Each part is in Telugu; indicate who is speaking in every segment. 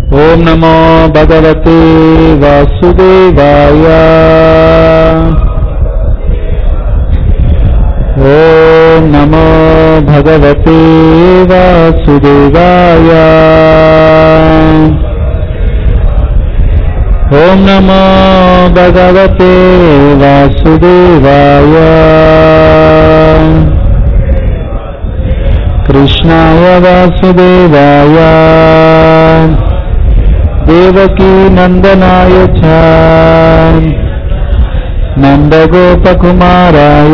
Speaker 1: ॐ नमो भगवते वासुदेवाय ॐ नमो भगवते वासुदेवाय ॐ नमो भगवते वासुदेवाय कृष्णाय वासुदेवाय देवकी नन्दनाय च नन्दगोपकुमाराय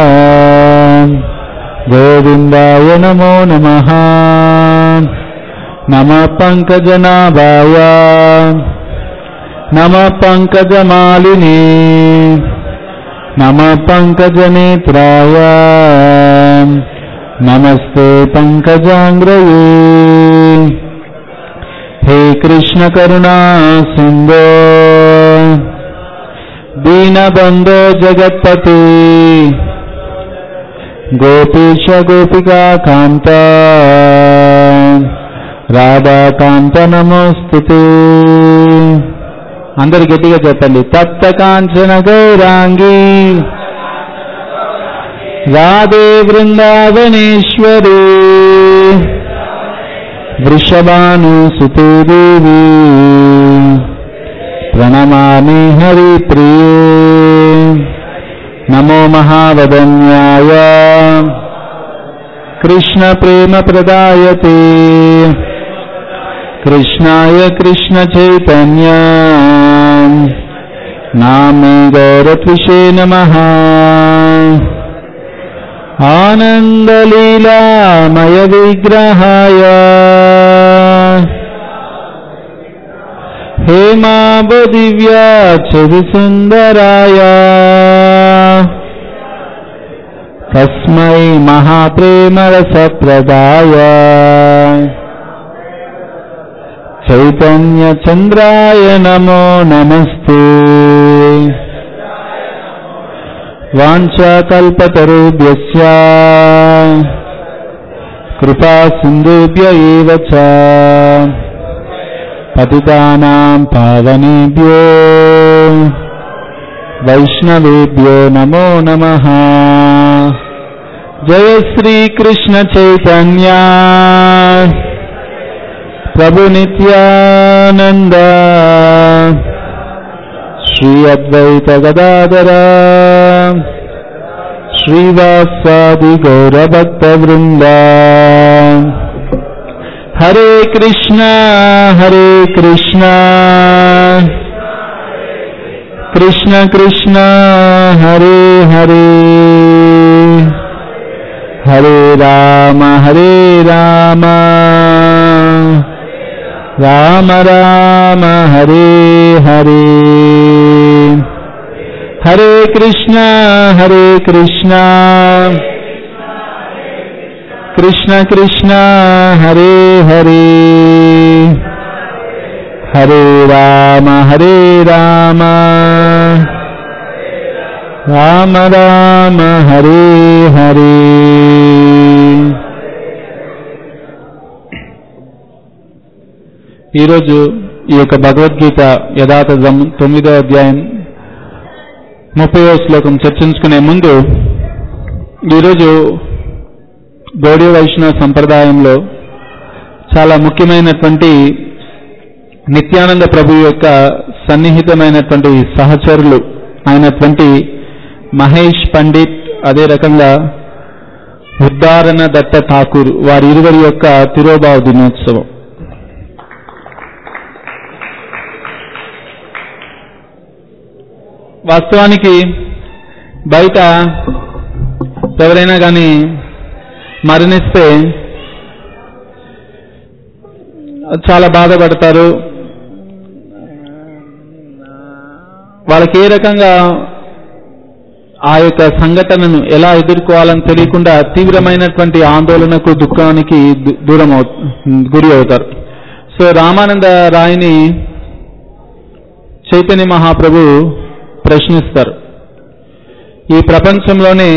Speaker 1: गोविन्दाय नमो नमः नमः पङ्कजनाभाय नमः पङ्कजमालिने नमः पङ्कजनेत्राय नमस्ते पङ्कजाङ्ग्रये हे कृष्ण करुणा सिन्धो दीनबन्धो जगत्पते गोपीश गोपिका कान्त రాధాకాంత నమోస్తుతే అందరు గట్టిగా చెప్పండి తప్త కాంచన గౌరాంగి రాధే బృందావనేశ్వరి వృషభాను సుతేదేవి ప్రణమామి హరి ప్రియే నమో మహావదన్యాయ కృష్ణ ప్రేమ ప్రదాయతే కృష్ణాయ కృష్ణ చైతన్య నామే గౌరత్విషే నమః ఆనందలీలామయ విగ్రహాయ हेमाबदिव्याचरि सुन्दराय तस्मै महाप्रेमरसप्रदाय चैतन्यचन्द्राय नमो नमस्ते वाञ्छाकल्पतरुभ्यश्च कृपासिन्धुभ्य एव च पतितानां पावनेभ्यो वैष्णवेभ्यो नमो नमः जय श्रीकृष्ण चैतन्या प्रभु नित्यानन्द श्री अद्वैत गदाधर श्रीवासादि गौरभक्तवृन्दा हरे कृष्ण हरे कृष्ण कृष्ण कृष्ण हरे हरे हरे राम हरे राम राम राम हरे हरे हरे कृष्ण हरे कृष्ण कृष्ण कृष्ण हरे हरे हरे राम हरे राम राम राम हरे हरे ఈరోజు ఈ యొక్క భగవద్గీత యథాత తొమ్మిదో అధ్యాయం ముప్పయో శ్లోకం చర్చించుకునే ముందు ఈరోజు గౌడీ వైష్ణవ సంప్రదాయంలో చాలా ముఖ్యమైనటువంటి నిత్యానంద ప్రభు యొక్క సన్నిహితమైనటువంటి సహచరులు అయినటువంటి మహేష్ పండిత్ అదే రకంగా ఉద్దారణ దత్త ఠాకూర్ వారి ఇరువురి యొక్క తిరోభావ దినోత్సవం వాస్తవానికి బయట ఎవరైనా కానీ మరణిస్తే చాలా బాధపడతారు వాళ్ళకి ఏ రకంగా ఆ యొక్క సంఘటనను ఎలా ఎదుర్కోవాలని తెలియకుండా తీవ్రమైనటువంటి ఆందోళనకు దుఃఖానికి దూరం గురి అవుతారు సో రామానంద రాయిని చైతన్య మహాప్రభు ప్రశ్నిస్తారు ఈ ప్రపంచంలోనే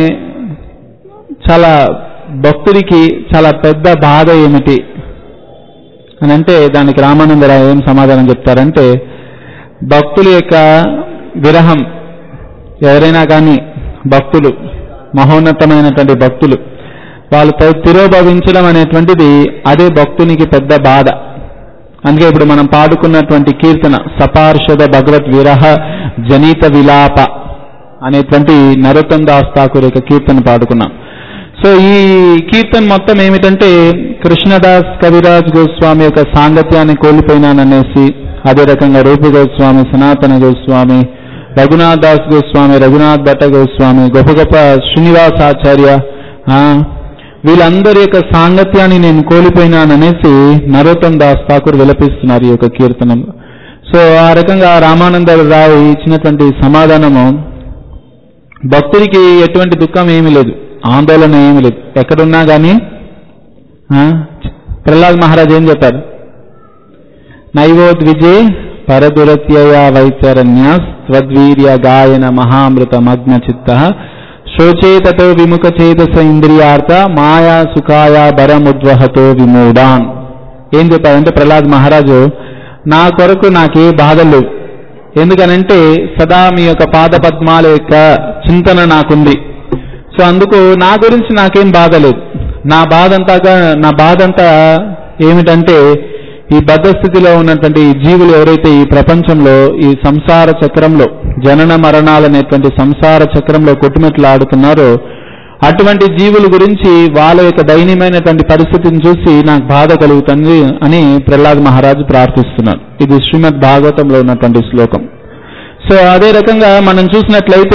Speaker 1: చాలా భక్తుడికి చాలా పెద్ద బాధ ఏమిటి అని అంటే దానికి రామానందరావు ఏం సమాధానం చెప్తారంటే భక్తుల యొక్క విరహం ఎవరైనా కానీ భక్తులు మహోన్నతమైనటువంటి భక్తులు వాళ్ళతో తిరోభవించడం అనేటువంటిది అదే భక్తునికి పెద్ద బాధ అందుకే ఇప్పుడు మనం పాడుకున్నటువంటి కీర్తన సపార్షద భగవద్ విరహ జనిత విలాప అనేటువంటి నరోత్తం దాస్ ఠాకూర్ యొక్క కీర్తన పాడుకున్నాం సో ఈ కీర్తన మొత్తం ఏమిటంటే కృష్ణదాస్ కవిరాజ్ గోస్వామి యొక్క సాంగత్యాన్ని కోల్పోయినాననేసి అదే రకంగా రూపు గోస్వామి సనాతన గోస్వామి రఘునాథ్ దాస్ గోస్వామి రఘునాథ్ భట్ట గోస్వామి గొప్ప గొప్ప శ్రీనివాసాచార్య ఆ, వీళ్ళందరి యొక్క సాంగత్యాన్ని నేను కోల్పోయినాననేసి నరోత్తం దాస్ ఠాకూర్ విలపిస్తున్నారు ఈ యొక్క కీర్తనంలో సో ఆ రకంగా రామానంద రావు ఇచ్చినటువంటి సమాధానము భక్తుడికి ఎటువంటి దుఃఖం ఏమీ లేదు ఆందోళన ఏమీ లేదు ఎక్కడున్నా కానీ ప్రహ్లాద్ మహారాజ్ ఏం చెప్పారు నైవోద్విజే పరదురత్యయ వైతరణ్యాస్ త్వద్వీర్య గాయన మహామృత మగ్న చిత్త శోచేతతో విముఖ చేతస ఇంద్రియార్థ మాయా సుఖాయ బరముద్వహతో విమూఢాన్ ఏం చెప్పారంటే ప్రహ్లాద్ మహారాజు నా కొరకు నాకే బాధలు లేవు ఎందుకనంటే సదా మీ యొక్క పాద పద్మాల యొక్క చింతన నాకుంది సో అందుకు నా గురించి నాకేం బాధ లేదు నా బాధ అంతా నా బాధ అంతా ఏమిటంటే ఈ బద్ధ స్థితిలో ఉన్నటువంటి ఈ జీవులు ఎవరైతే ఈ ప్రపంచంలో ఈ సంసార చక్రంలో జనన మరణాలు అనేటువంటి సంసార చక్రంలో కొట్టుమెట్లు ఆడుతున్నారో అటువంటి జీవుల గురించి వాళ్ళ యొక్క దయనీయమైనటువంటి పరిస్థితిని చూసి నాకు బాధ కలుగుతుంది అని ప్రహ్లాద్ మహారాజు ప్రార్థిస్తున్నాడు ఇది శ్రీమద్ భాగవతంలో ఉన్నటువంటి శ్లోకం సో అదే రకంగా మనం చూసినట్లయితే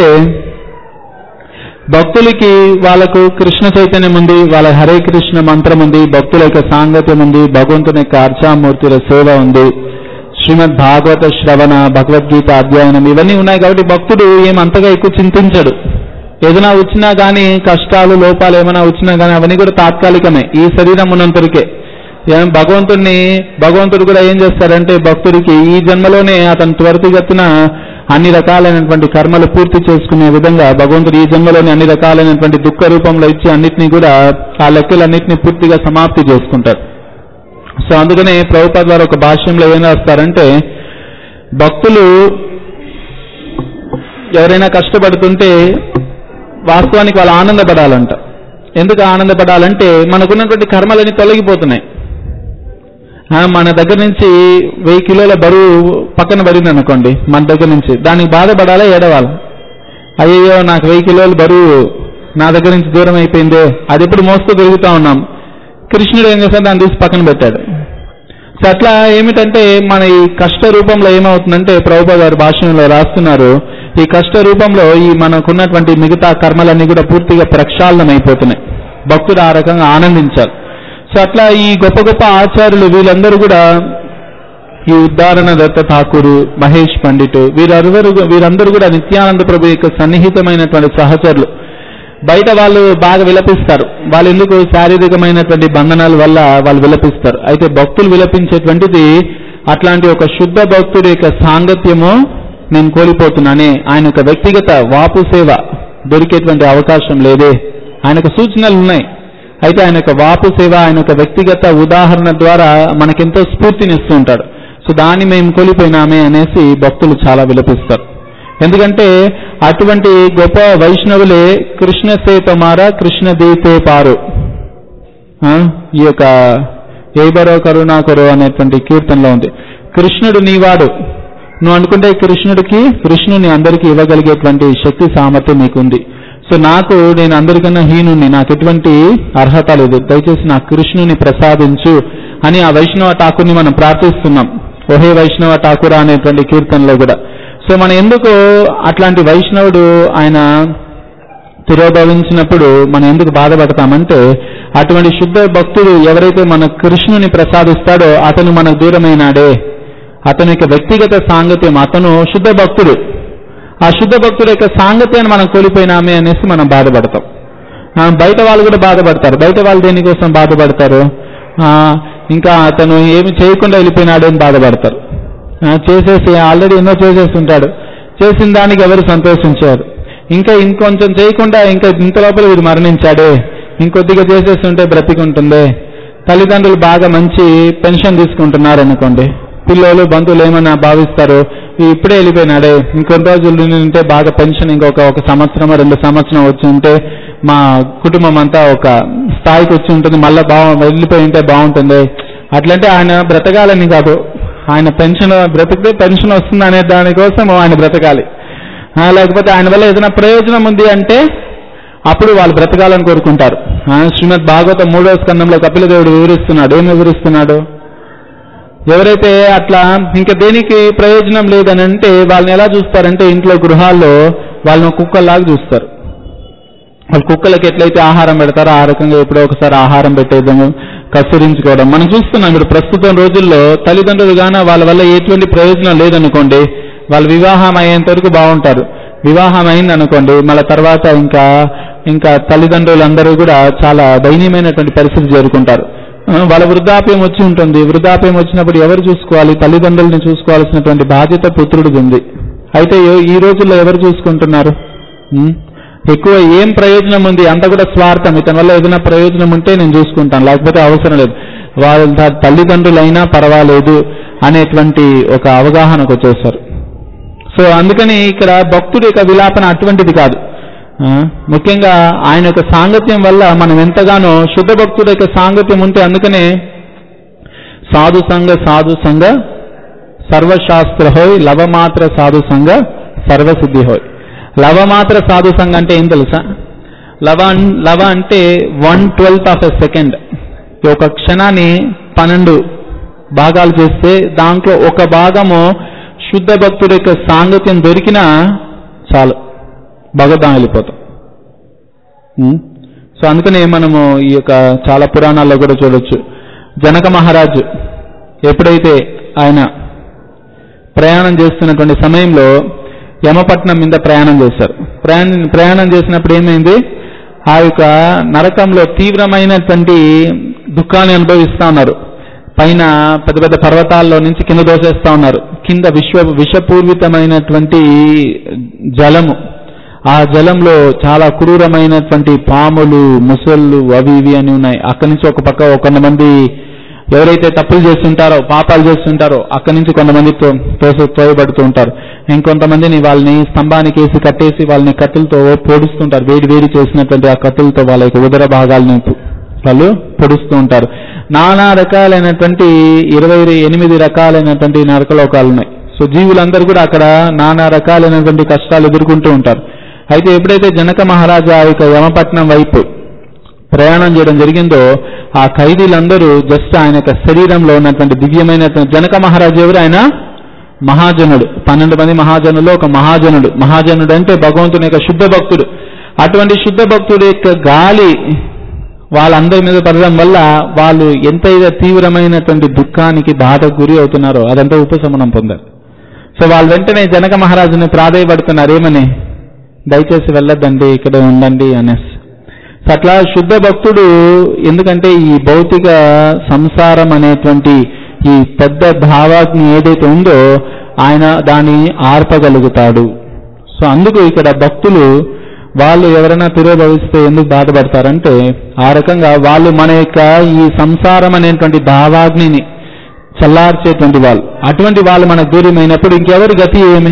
Speaker 1: భక్తులకి వాళ్ళకు కృష్ణ చైతన్యం ఉంది వాళ్ళ హరే కృష్ణ మంత్రం ఉంది భక్తుల యొక్క సాంగత్యం ఉంది భగవంతుని యొక్క అర్చామూర్తుల సేవ ఉంది శ్రీమద్ భాగవత శ్రవణ భగవద్గీత అధ్యయనం ఇవన్నీ ఉన్నాయి కాబట్టి భక్తుడు ఏం అంతగా ఎక్కువ చింతించడు ఏదైనా వచ్చినా కానీ కష్టాలు లోపాలు ఏమైనా వచ్చినా కానీ అవన్నీ కూడా తాత్కాలికమే ఈ శరీరం ఉన్నంతరికే ఏం భగవంతుడిని భగవంతుడు కూడా ఏం చేస్తారంటే భక్తుడికి ఈ జన్మలోనే అతను త్వరితగతిన అన్ని రకాలైనటువంటి కర్మలు పూర్తి చేసుకునే విధంగా భగవంతుడు ఈ జన్మలోనే అన్ని రకాలైనటువంటి దుఃఖ రూపంలో ఇచ్చి అన్నిటినీ కూడా ఆ లెక్కలన్నింటినీ పూర్తిగా సమాప్తి చేసుకుంటారు సో అందుకనే ప్రభుపాద్ వారు ఒక భాష్యంలో ఏం రాస్తారంటే భక్తులు ఎవరైనా కష్టపడుతుంటే వాస్తవానికి వాళ్ళు ఆనందపడాలంట ఎందుకు ఆనందపడాలంటే మనకున్నటువంటి కర్మలన్నీ తొలగిపోతున్నాయి ఆ, మన దగ్గర నుంచి వెయ్యి కిలోల బరువు పక్కన పడింది అనుకోండి మన దగ్గర నుంచి దానికి బాధపడాలా ఏడవాలా అయ్యో నాకు వెయ్యి కిలోల బరువు నా దగ్గర నుంచి దూరం అయిపోయిందే అది ఎప్పుడు మోస్తూ పెరుగుతా ఉన్నాం కృష్ణుడు ఏం చేశాడు దాన్ని తీసి పక్కన పెట్టాడు సో అట్లా ఏమిటంటే మన ఈ కష్ట రూపంలో ఏమవుతుందంటే ప్రభుపా గారు భాషణలో రాస్తున్నారు ఈ కష్ట రూపంలో ఈ మనకున్నటువంటి మిగతా కర్మలన్నీ కూడా పూర్తిగా ప్రక్షాళనం అయిపోతున్నాయి భక్తుడు ఆ రకంగా ఆనందించాలి సో అట్లా ఈ గొప్ప గొప్ప ఆచార్యులు వీళ్ళందరూ కూడా ఈ ఉద్దారణ దత్త ఠాకూరు మహేష్ పండిట్ వీరందరూ వీరందరూ కూడా నిత్యానంద ప్రభు యొక్క సన్నిహితమైనటువంటి సహచరులు బయట వాళ్ళు బాగా విలపిస్తారు వాళ్ళు ఎందుకు శారీరకమైనటువంటి బంధనాల వల్ల వాళ్ళు విలపిస్తారు అయితే భక్తులు విలపించేటువంటిది అట్లాంటి ఒక శుద్ధ భక్తుడి యొక్క సాంగత్యము నేను కోల్పోతున్నానే ఆయన యొక్క వ్యక్తిగత వాపు సేవ దొరికేటువంటి అవకాశం లేదే ఆయనకు సూచనలు ఉన్నాయి అయితే ఆయన యొక్క వాపు సేవ ఆయన యొక్క వ్యక్తిగత ఉదాహరణ ద్వారా మనకెంతో స్ఫూర్తినిస్తూ ఉంటాడు సో దాన్ని మేము కోల్పోయినామే అనేసి భక్తులు చాలా విలపిస్తారు ఎందుకంటే అటువంటి గొప్ప వైష్ణవులే కృష్ణ సేతమార కృష్ణ దీతే పారు ఆ, ఈ యొక్క ఏబరో కరుణాకరో అనేటువంటి కీర్తనలో ఉంది కృష్ణుడు నీవాడు నువ్వు అనుకుంటే కృష్ణుడికి కృష్ణుని అందరికీ ఇవ్వగలిగేటువంటి శక్తి సామర్థ్యం నీకుంది సో నాకు నేను అందరికన్నా హీనుని నాకు ఎటువంటి అర్హత లేదు దయచేసి నా కృష్ణుని ప్రసాదించు అని ఆ వైష్ణవ ఠాకూర్ని మనం ప్రార్థిస్తున్నాం ఓహే వైష్ణవ ఠాకూర అనేటువంటి కీర్తనలో కూడా సో మనం ఎందుకు అట్లాంటి వైష్ణవుడు ఆయన తిరోభవించినప్పుడు మనం ఎందుకు బాధపడతామంటే అటువంటి శుద్ధ భక్తుడు ఎవరైతే మన కృష్ణుని ప్రసాదిస్తాడో అతను మనకు దూరమైనాడే అతని యొక్క వ్యక్తిగత సాంగత్యం అతను శుద్ధ భక్తుడు ఆ శుద్ధ భక్తుడు యొక్క సాంగత్యాన్ని మనం కోల్పోయినామే అనేసి మనం బాధపడతాం ఆ, బయట వాళ్ళు కూడా బాధపడతారు బయట వాళ్ళు దేనికోసం బాధపడతారు ఆ, ఇంకా అతను ఏమి చేయకుండా వెళ్ళిపోయినాడు అని బాధపడతారు ఆ, చేసేసి ఆల్రెడీ ఎన్నో చేసేస్తుంటాడు చేసిన దానికి ఎవరు సంతోషించారు ఇంకా ఇంకొంచెం చేయకుండా ఇంకా ఇంత లోపల వీడు మరణించాడే ఇంకొద్దిగా చేసేస్తుంటే బ్రతికుంటుందే తల్లిదండ్రులు బాగా మంచి పెన్షన్ తీసుకుంటున్నారు అనుకోండి పిల్లలు బంధువులు ఏమన్నా భావిస్తారు "ఈ ఇప్పుడే వెళ్ళిపోయినాడే ఇంకొన్ని రోజులు ఉంటే బాగా పెన్షన్ ఇంకొక ఒక సంవత్సరం రెండు సంవత్సరం వచ్చి ఉంటే మా కుటుంబం అంతా ఒక స్థాయికి వచ్చి ఉంటుంది మళ్ళీ బాగు వెళ్ళిపోయి ఉంటే బాగుంటుంది అట్లంటే ఆయన బ్రతకాలని కాదు ఆయన పెన్షన్ బ్రతికితే పెన్షన్ వస్తుంది అనే దానికోసం ఆయన బ్రతకాలి ఆ, లేకపోతే ఆయన వల్ల ఏదైనా ప్రయోజనం ఉంది అంటే అప్పుడు వాళ్ళు బ్రతకాలని కోరుకుంటారు ఆ, శ్రీమద్ భాగవతం మూడవ స్కందంలో కపిలదేవుడు వివరిస్తున్నాడు ఏం వివరిస్తున్నాడు ఎవరైతే అట్లా ఇంకా దేనికి ప్రయోజనం లేదని అంటే వాళ్ళని ఎలా చూస్తారంటే ఇంట్లో గృహాల్లో వాళ్ళని కుక్కల్లాగా చూస్తారు వాళ్ళు కుక్కలకి ఎట్లయితే ఆహారం పెడతారో ఆ రకంగా ఎప్పుడో ఒకసారి ఆహారం పెట్టేయడం కత్తిరించుకోవడం మనం చూస్తున్నాం ఇప్పుడు ప్రస్తుతం రోజుల్లో తల్లిదండ్రులు గాన వాళ్ళ వల్ల ఎటువంటి ప్రయోజనం లేదనుకోండి వాళ్ళు వివాహం అయ్యేంత వరకు బాగుంటారు వివాహం అయింది అనుకోండి మళ్ళీ తర్వాత ఇంకా ఇంకా తల్లిదండ్రులందరూ కూడా చాలా దయనీయమైనటువంటి పరిస్థితి చేరుకుంటారు ఆ, వాళ్ళ వృద్ధాప్యం వచ్చి ఉంటుంది వృద్ధాప్యం వచ్చినప్పుడు ఎవరు చూసుకోవాలి తల్లిదండ్రుల్ని చూసుకోవాల్సినటువంటి బాధ్యత పుత్రుడిది ఉంది అయితే ఏ- ఈ రోజుల్లో ఎవరు చూసుకుంటున్నారు ఉం? ఎక్కువ ఏం ప్రయోజనం ఉంది అంత కూడా స్వార్థం ఇతని వల్ల ఏదైనా ప్రయోజనం ఉంటే నేను చూసుకుంటాను లేకపోతే అవసరం లేదు వాళ్ళ త- తల్లిదండ్రులైనా పర్వాలేదు అనేటువంటి ఒక అవగాహనకు వచ్చేసారు సో అందుకని ఇక్కడ భక్తుడి యొక్క విలాపన అటువంటిది కాదు ఆ, ముఖ్యంగా ఆయన యొక్క సాంగత్యం వల్ల మనం ఎంతగానో శుద్ధ భక్తుడి యొక్క సాంగత్యం ఉంటే అందుకనే సాధు సంఘ సాధు సంఘ సర్వశాస్త్ర హోయ్ లవమాత్ర సాధు సంఘ సర్వసిద్ధి హోయ్ లవమాత్ర సాధు సంఘ అంటే ఏం తెలుసా లవ అన్- లవ అంటే one twelfth of a second ఒక క్షణాన్ని పన్నెండు భాగాలు చేస్తే దాంట్లో ఒక భాగము శుద్ధ భక్తుడి యొక్క సాంగత్యం దొరికినా చాలు భగవద్ధాం వెళ్ళిపోతాం ఉం? సో అందుకనే మనము ఈ యొక్క చాలా పురాణాల్లో కూడా చూడొచ్చు జనక మహారాజు ఎప్పుడైతే ఆయన ప్రయాణం చేస్తున్నటువంటి సమయంలో యమపట్నం మీద ప్రయాణం చేశారు ప్రయాణం ప్రయాణం చేసినప్పుడు ఏమైంది ఆ యొక్క నరకంలో తీవ్రమైనటువంటి దుఃఖాన్ని అనుభవిస్తా ఉన్నారు పైన పెద్ద పెద్ద పర్వతాల్లో నుంచి కింద దోసేస్తా ఉన్నారు కింద విశ్వ విషపూరితమైనటువంటి జలము ఆ జలంలో చాలా క్రూరమైనటువంటి పాములు ముసళ్ళు అవి ఇవి అని ఉన్నాయి అక్కడి నుంచి ఒక పక్క ఒక కొంతమంది ఎవరైతే తప్పులు చేస్తుంటారో పాపాలు చేస్తుంటారో అక్కడి నుంచి కొంతమంది తో- తోస తోయబడుతూ ఉంటారు ఇంకొంతమందిని వాళ్ళని స్తంభానికి వేసి కట్టేసి వాళ్ళని కత్తులతో పొడుస్తుంటారు వేడి వేడి చేసినటువంటి ఆ కత్తులతో వాళ్ళ యొక్క ఉదర భాగాలను పు- వాళ్ళు పొడుస్తూ ఉంటారు నానా రకాలైనటువంటి ఇరవై ఎనిమిది రకాలైనటువంటి నరకలోకాలు ఉన్నాయి సో జీవులందరూ కూడా అక్కడ నానా రకాలైనటువంటి కష్టాలు ఎదుర్కొంటూ ఉంటారు అయితే ఎప్పుడైతే జనక మహారాజా ఆ యొక్క యమపట్నం వైపు ప్రయాణం చేయడం జరిగిందో ఆ ఖైదీలందరూ జస్ట్ ఆయన యొక్క శరీరంలో ఉన్నటువంటి దివ్యమైనటువంటి జనక మహారాజు ఎవరు ఆయన మహాజనుడు పన్నెండు మంది మహాజనులు ఒక మహాజనుడు మహాజనుడు అంటే భగవంతుని యొక్క శుద్ధ భక్తుడు అటువంటి శుద్ధ భక్తుడి యొక్క గాలి వాళ్ళందరి మీద పడడం వల్ల వాళ్ళు ఎంతైతే తీవ్రమైనటువంటి దుఃఖానికి బాధకు గురి అవుతున్నారో అదంతా ఉపశమనం పొందారు సో వాళ్ళు వెంటనే జనక మహారాజుని ప్రాధాయపడుతున్నారు ఏమని దయచేసి వెళ్ళొద్దండి ఇక్కడ ఉండండి అనేసి సో అట్లా శుద్ధ భక్తుడు ఎందుకంటే ఈ భౌతిక సంసారం అనేటువంటి ఈ పెద్ద భావాగ్ని ఏదైతే ఉందో ఆయన దాన్ని ఆర్పగలుగుతాడు సో అందుకు ఇక్కడ భక్తులు వాళ్ళు ఎవరైనా తిరోభవిస్తే ఎందుకు బాధపడతారంటే ఆ రకంగా వాళ్ళు మన యొక్క ఈ సంసారం అనేటువంటి భావాగ్నిని చల్లార్చేటువంటి వాళ్ళు అటువంటి వాళ్ళు మనకు దూరమైనప్పుడు ఇంకెవరి గతి ఏమి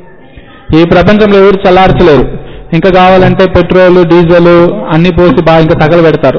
Speaker 1: ఈ ప్రపంచంలో ఎవరు చల్లార్చలేరు ఇంకా కావాలంటే పెట్రోల్ డీజిల్ అన్ని పోసి బాగా ఇంకా తగలబెడతారు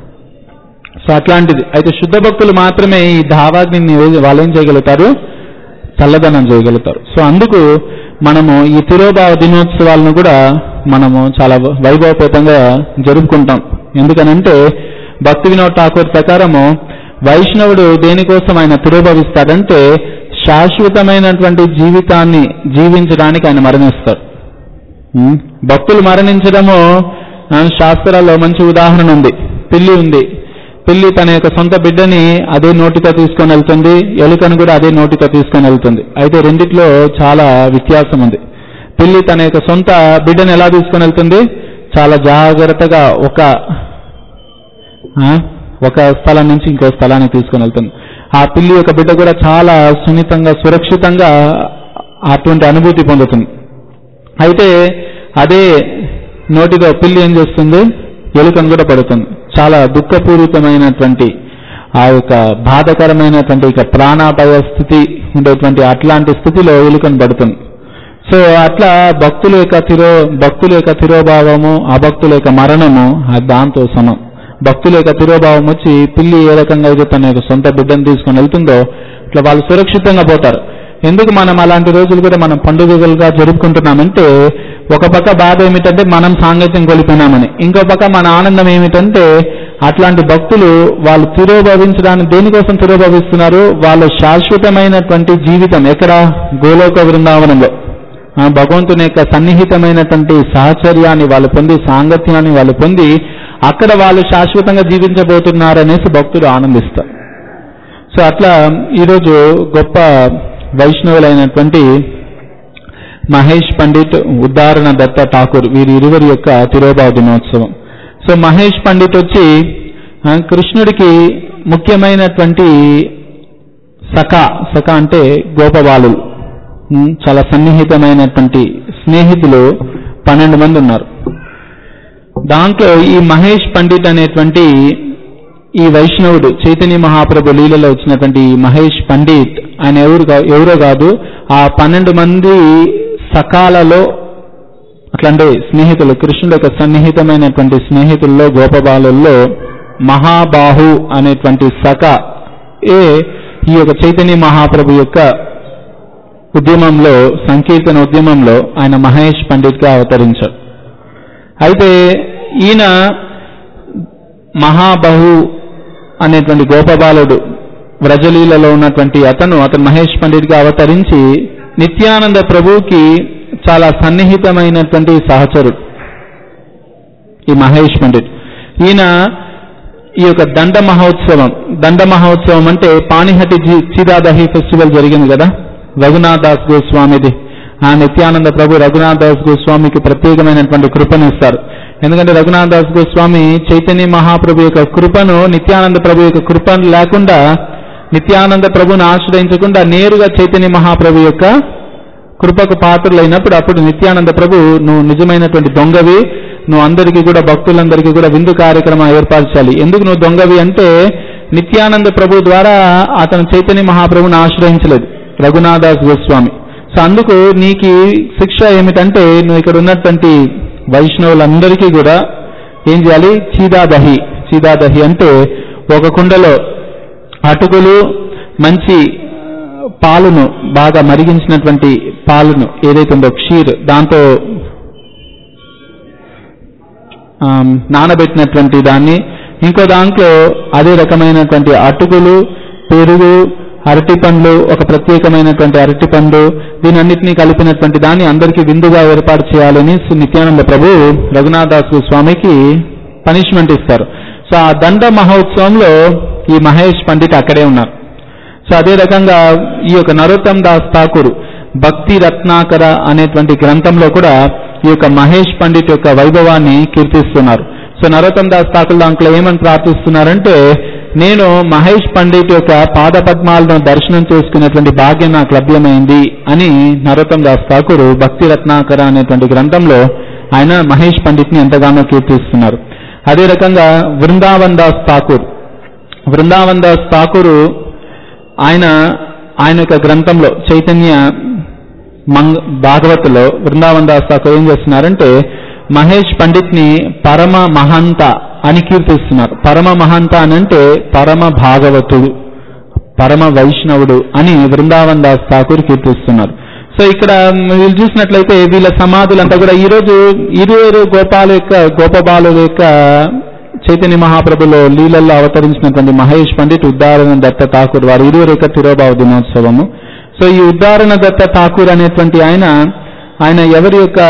Speaker 1: సో అట్లాంటిది అయితే శుద్ధ భక్తులు మాత్రమే ఈ భావాగ్ని వాళ్ళు ఏం చేయగలుగుతారు చల్లదనం చేయగలుగుతారు సో అందుకు మనము ఈ తిరోభావ దినోత్సవాలను కూడా మనము చాలా వైభవపేతంగా జరుపుకుంటాం ఎందుకనంటే భక్తి వినోద్ ఠాకూర్ ప్రకారము వైష్ణవుడు దేనికోసం ఆయన తిరోభవిస్తాడంటే శాశ్వతమైనటువంటి జీవితాన్ని జీవించడానికి ఆయన మరణిస్తాడు ఉం? భక్తులు మరణించడము ఆ, శాస్త్రాల్లో మంచి ఉదాహరణ ఉంది పిల్లి ఉంది పిల్లి తన యొక్క సొంత బిడ్డని అదే నోటితో తీసుకొని వెళ్తుంది ఎలుకను కూడా అదే నోటితో తీసుకొని వెళ్తుంది అయితే రెండిట్లో చాలా వ్యత్యాసం ఉంది పిల్లి తన యొక్క సొంత బిడ్డను ఎలా తీసుకొని వెళ్తుంది చాలా జాగ్రత్తగా ఒక ఆ, ఒక స్థలం నుంచి ఇంకో స్థలానికి తీసుకొని వెళ్తుంది ఆ పిల్లి యొక్క బిడ్డ కూడా చాలా సున్నితంగా సురక్షితంగా అటువంటి అనుభూతి పొందుతుంది అయితే అదే నోటితో పిల్లి ఏం చేస్తుంది ఎలుకను కూడా పడుతుంది చాలా దుఃఖపూరితమైనటువంటి ఆ యొక్క బాధకరమైనటువంటి ఇక ప్రాణాపాయ స్థితి ఉండేటువంటి అట్లాంటి స్థితిలో ఎలుకను పడుతుంది సో అట్లా భక్తుల యొక్క తిరో భక్తుల యొక్క తిరోభావము అభక్తుల యొక్క మరణము అది దాంతో సమం భక్తుల యొక్క తిరోభావం వచ్చి పిల్లి ఏ రకంగా అయితే తన యొక్క సొంత బిడ్డను తీసుకొని వెళ్తుందో ఇట్లా వాళ్ళు సురక్షితంగా పోతారు ఎందుకు మనం అలాంటి రోజులు కూడా మనం పండుగలుగా జరుపుకుంటున్నామంటే ఒక పక్క బాధ ఏమిటంటే మనం సాంగత్యం కోల్పోయినామని ఇంకో పక్క మన ఆనందం ఏమిటంటే అట్లాంటి భక్తులు వాళ్ళు తిరోభవించడానికి దేనికోసం తిరోభవిస్తున్నారు వాళ్ళ శాశ్వతమైనటువంటి జీవితం ఎక్కడ గోలోక బృందావనంలో ఆ భగవంతుని యొక్క సన్నిహితమైనటువంటి సహచర్యాన్ని వాళ్ళు పొంది సాంగత్యాన్ని వాళ్ళు పొంది అక్కడ వాళ్ళు శాశ్వతంగా జీవించబోతున్నారనేసి భక్తులు ఆనందిస్తారు సో అట్లా ఈరోజు గొప్ప వైష్ణవులైనటువంటి మహేష్ పండిట్ ఉద్దారణ దత్త ఠాకూర్ వీరి ఇరువురి యొక్క తిరోభావ దినోత్సవం సో మహేష్ పండిట్ వచ్చి ఆ, కృష్ణుడికి ముఖ్యమైనటువంటి సఖ సఖ అంటే గోపబాలు ఉమ్, చాలా సన్నిహితమైనటువంటి స్నేహితులు పన్నెండు మంది ఉన్నారు దాంట్లో ఈ మహేష్ పండిట్ అనేటువంటి ఈ వైష్ణవుడు చైతన్య మహాప్రభు లీలలో వచ్చినటువంటి ఈ మహేష్ పండిట్ ఆయన ఎవరు కా- ఎవరో కాదు ఆ పన్నెండు మంది సకాలలో అట్లాంటి స్నేహితులు కృష్ణుడు యొక్క సన్నిహితమైనటువంటి స్నేహితుల్లో గోపబాలుల్లో మహాబాహు అనేటువంటి సఖ ఏ ఈ యొక్క చైతన్య మహాప్రభు యొక్క ఉద్యమంలో సంకీర్తన ఉద్యమంలో ఆయన మహేష్ పండిట్గా అవతరించారు అయితే ఈయన మహాబహు అనేటువంటి గోపబాలుడు వ్రజలీలలో ఉన్నటువంటి అతను అతను మహేష్ పండిట్గా అవతరించి నిత్యానంద ప్రభువుకి చాలా సన్నిహితమైనటువంటి సహచరుడు ఈ మహేష్ పండిట్ ఈయన ఈ యొక్క దండ మహోత్సవం దండ మహోత్సవం అంటే పాణిహటి జి- చిదాదహి ఫెస్టివల్ జరిగింది కదా రఘునాథ్ దాస్ గోస్వామిది ఆ నిత్యానంద ప్రభు రఘునాథ్ దాస్ గోస్వామికి ప్రత్యేకమైనటువంటి కృపను ఇస్తారు ఎందుకంటే రఘునాథ్ దాస్ గోస్వామి చైతన్య మహాప్రభు యొక్క కృపను నిత్యానంద ప్రభు యొక్క కృపను లేకుండా నిత్యానంద ప్రభుని ఆశ్రయించకుండా నేరుగా చైతన్య మహాప్రభు యొక్క కృపకు పాత్రలైనప్పుడు అప్పుడు నిత్యానంద ప్రభు నువ్వు నిజమైనటువంటి దొంగవి నువ్వు అందరికీ కూడా భక్తులందరికీ కూడా విందు కార్యక్రమం ఏర్పరచాలి ఎందుకు నువ్వు దొంగవి అంటే నిత్యానంద ప్రభు ద్వారా అతను చైతన్య మహాప్రభుని ఆశ్రయించలేదు రఘునాథాస్ గోస్వామి సో అందుకు నీకు శిక్ష ఏమిటంటే నువ్వు ఇక్కడ ఉన్నటువంటి వైష్ణవులందరికీ కూడా ఏం చేయాలి చీదాదహి చీదాదహి అంటే ఒక కుండలో అటుకులు మంచి పాలును బాగా మరిగించినటువంటి పాలును ఏదైతే ఉందో క్షీర్ దాంతో ఆమ్, నానబెట్టినటువంటి దాన్ని ఇంకో దాంట్లో అదే రకమైనటువంటి అటుకులు పెరుగు అరటి పండ్లు ఒక ప్రత్యేకమైనటువంటి అరటి పండు దీనన్నిటినీ కలిపినటువంటి దాన్ని అందరికీ విందుగా ఏర్పాటు చేయాలని శ్రీ నిత్యానంద ప్రభు రఘునాథాస్ స్వామికి పనిష్మెంట్ ఇస్తారు సో ఆ దండ మహోత్సవంలో ఈ మహేష్ పండిట్ అక్కడే ఉన్నారు సో అదే రకంగా ఈ యొక్క నరోత్తమ్ దాస్ ఠాకూర్ భక్తి రత్నాకర అనేటువంటి గ్రంథంలో కూడా ఈ యొక్క మహేష్ పండిట్ యొక్క వైభవాన్ని కీర్తిస్తున్నారు సో నరోత్తమ్ దాస్ ఠాకూర్ దాంట్లో ఏమని ప్రార్థిస్తున్నారంటే నేను మహేష్ పండిట్ యొక్క పాద పద్మాలను దర్శనం చేసుకునేటువంటి భాగ్యం నాకు లభ్యమైంది అని నరోత్తమ్ దాస్ ఠాకూర్ భక్తి రత్నాకర అనేటువంటి గ్రంథంలో ఆయన మహేష్ పండిట్ని ఎంతగానో కీర్తిస్తున్నారు అదే రకంగా వృందావన్ దాస్ ఠాకూర్ వృందావన్ దాస్ ఠాకూరు ఆయన ఆయన యొక్క గ్రంథంలో చైతన్య మంగ భాగవతులో వృందావన్ దాస్ ఠాకూర్ ఏం చేస్తున్నారంటే మహేష్ పండిత్ ని పరమ మహంత అని కీర్తిస్తున్నారు పరమ మహంత అని అంటే పరమ భాగవతుడు పరమ వైష్ణవుడు అని వృందావన్ దాస్ ఠాకూర్ కీర్తిస్తున్నారు సో ఇక్కడ వీళ్ళు చూసినట్లయితే వీళ్ళ సమాధులంతా కూడా ఈ రోజు ఇరువురు గోపాల యొక్క గోపబాలు యొక్క చైతన్య మహాప్రభులో లీలల్లో అవతరించినటువంటి మహేష్ పండిట్ ఉద్దారణ దత్త ఠాకూర్ వారి ఇరువురు యొక్క తిరోభావ దినోత్సవము సో ఈ ఉద్దారణ దత్త ఠాకూర్ అనేటువంటి ఆయన ఆయన ఎవరి యొక్క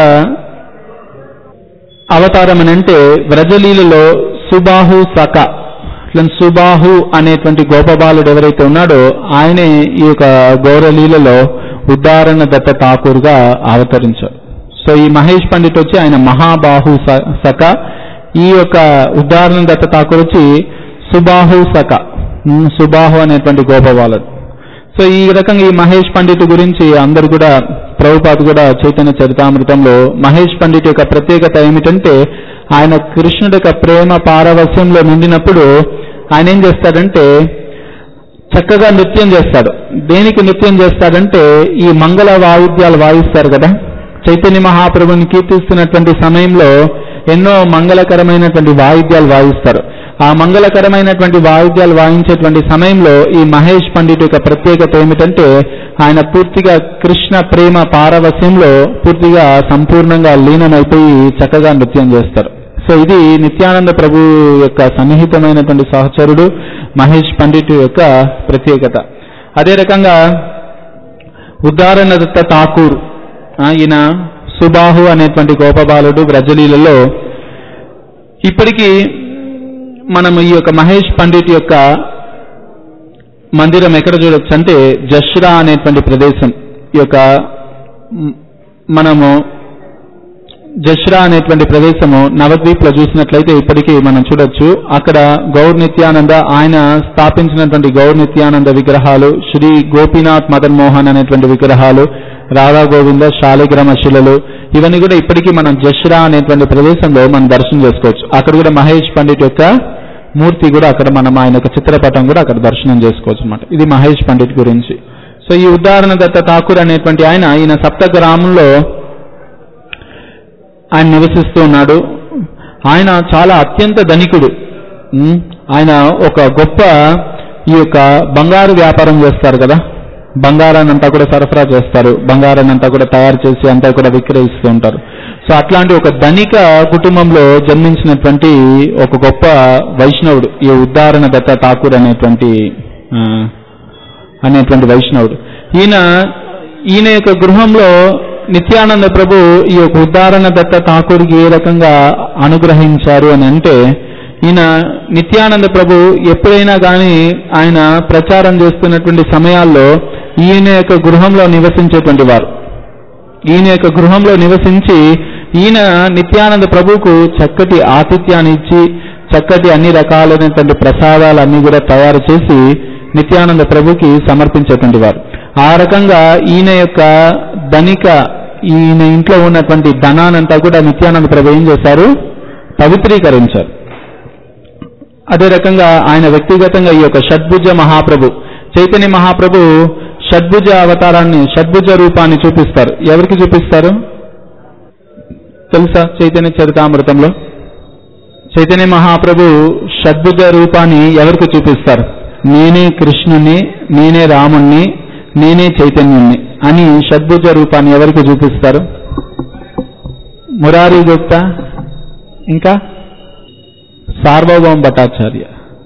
Speaker 1: అవతారం అని అంటే వ్రజలీలలో సుబాహు సక ఇట్లా సుబాహు అనేటువంటి గోపబాలుడు ఎవరైతే ఉన్నాడో ఆయనే ఈ యొక్క గౌరలీలలో ఉద్దారణ దత్త ఠాకూర్గా అవతరించారు సో ఈ మహేష్ పండిట్ వచ్చి ఆయన మహాబాహు స- సక ఈ యొక్క ఉద్దారణ దత్త ఠాకూర్ వచ్చి సుబాహు సక ఉమ్, సుబాహు అనేటువంటి గోపబాలుడు సో ఈ రకంగా ఈ మహేష్ పండిట్ గురించి అందరు కూడా ప్రభుపాద్ కూడా చైతన్య చరితామృతంలో మహేష్ పండిట్ యొక్క ప్రత్యేకత ఏమిటంటే ఆయన కృష్ణుడి యొక్క ప్రేమ పారవస్యంలో నిండినప్పుడు ఆయన ఏం చేస్తాడంటే చక్కగా నృత్యం చేస్తాడు దేనికి నృత్యం చేస్తాడంటే ఈ మంగళ వాయిద్యాలు వాయిస్తారు కదా చైతన్య మహాప్రభుని కీర్తిస్తున్నటువంటి సమయంలో ఎన్నో మంగళకరమైనటువంటి వాయిద్యాలు వాయిస్తారు ఆ మంగళకరమైనటువంటి వాయిద్యాలు వాయించేటువంటి సమయంలో ఈ మహేష్ పండిట్ యొక్క ప్రత్యేకత ఏమిటంటే ఆయన పూర్తిగా కృష్ణ ప్రేమ పారవస్యంలో పూర్తిగా సంపూర్ణంగా లీనమైపోయి చక్కగా నృత్యం చేస్తారు సో ఇది నిత్యానంద ప్రభు యొక్క సన్నిహితమైనటువంటి సహచరుడు మహేష్ పండిట్ యొక్క ప్రత్యేకత అదే రకంగా ఉదాహరణ దత్త ఠాకూర్ ఆ, ఈయన సుబాహు అనేటువంటి గోపబాలుడు వ్రజలీలలో ఇప్పటికీ మనం ఈ యొక్క మహేష్ పండిట్ యొక్క మందిరం ఎక్కడ చూడొచ్చు అంటే జష్రా అనేటువంటి ప్రదేశం ఈ యొక్క మ్, మనము జష్రా అనేటువంటి ప్రదేశము నవద్వీప్ లో చూసినట్లయితే ఇప్పటికీ మనం చూడొచ్చు అక్కడ గౌర్ నిత్యానంద ఆయన స్థాపించినటువంటి గౌర్ నిత్యానంద విగ్రహాలు శ్రీ గోపీనాథ్ మదన్ మోహన్ అనేటువంటి విగ్రహాలు రాధా గోవింద శాలిగ్రామ శిలలు ఇవన్నీ కూడా ఇప్పటికీ మనం జష్రా అనేటువంటి ప్రదేశంలో మనం దర్శనం చేసుకోవచ్చు అక్కడ కూడా మహేష్ పండిట్ యొక్క మూర్తి కూడా అక్కడ మనం ఆయన యొక్క చిత్రపటం కూడా అక్కడ దర్శనం చేసుకోవచ్చు అనమాట ఇది మహేష్ పండిట్ గురించి సో ఈ ఉదాహరణ దత్త ఠాకూర్ అనేటువంటి ఆయన ఈయన సప్త గ్రామంలో ఆయన నివసిస్తూ ఉన్నాడు ఆయన చాలా అత్యంత ధనికుడు ఉమ్, ఆయన ఒక గొప్ప ఈ యొక్క బంగారు వ్యాపారం చేస్తారు కదా బంగారాన్ని అంతా కూడా సరఫరా చేస్తారు బంగారాన్ని అంతా కూడా తయారు చేసి అంతా కూడా విక్రయిస్తూ ఉంటారు సో అట్లాంటి ఒక ధనిక కుటుంబంలో జన్మించినటువంటి ఒక గొప్ప వైష్ణవుడు ఈ ఉదాహరణ దత్త ఠాకూర్ అనేటువంటి ఆ, అనేటువంటి వైష్ణవుడు ఈయన ఈయన యొక్క గృహంలో నిత్యానంద ప్రభు ఈ యొక్క ఉదాహరణ దత్త ఠాకూర్కి ఏ రకంగా అనుగ్రహించారు అని అంటే ఈయన నిత్యానంద ప్రభు ఎప్పుడైనా కానీ ఆయన ప్రచారం చేస్తున్నటువంటి సమయాల్లో ఈయన యొక్క గృహంలో నివసించేటువంటి వారు ఈయన యొక్క గృహంలో నివసించి ఈయన నిత్యానంద ప్రభువుకు చక్కటి ఆతిథ్యాన్ని ఇచ్చి చక్కటి అన్ని రకాలైనటువంటి ప్రసాదాలు అన్ని కూడా తయారు చేసి నిత్యానంద ప్రభుకి సమర్పించేటువంటి వారు ఆ రకంగా ఈయన యొక్క ధనిక ఈయన ఇంట్లో ఉన్నటువంటి ధనానంతా కూడా నిత్యానంద ప్రభు ఏం చేశారు పవిత్రీకరించారు అదే రకంగా ఆయన వ్యక్తిగతంగా ఈ యొక్క షడ్భుజ మహాప్రభు చైతన్య మహాప్రభు షడ్భుజ అవతారాన్ని షడ్భుజ రూపాన్ని చూపిస్తారు ఎవరికి చూపిస్తారు తెలుసా చైతన్య చరితామృతంలో చైతన్య మహాప్రభు షడ్భుజ రూపాన్ని ఎవరికి చూపిస్తారు నేనే కృష్ణుని నేనే రాముణ్ణి నేనే చైతన్యుణ్ణి అని షడ్భుజ రూపాన్ని ఎవరికి చూపిస్తారు మురారి గుప్తా ఇంకా సార్వభౌమ భట్టాచార్య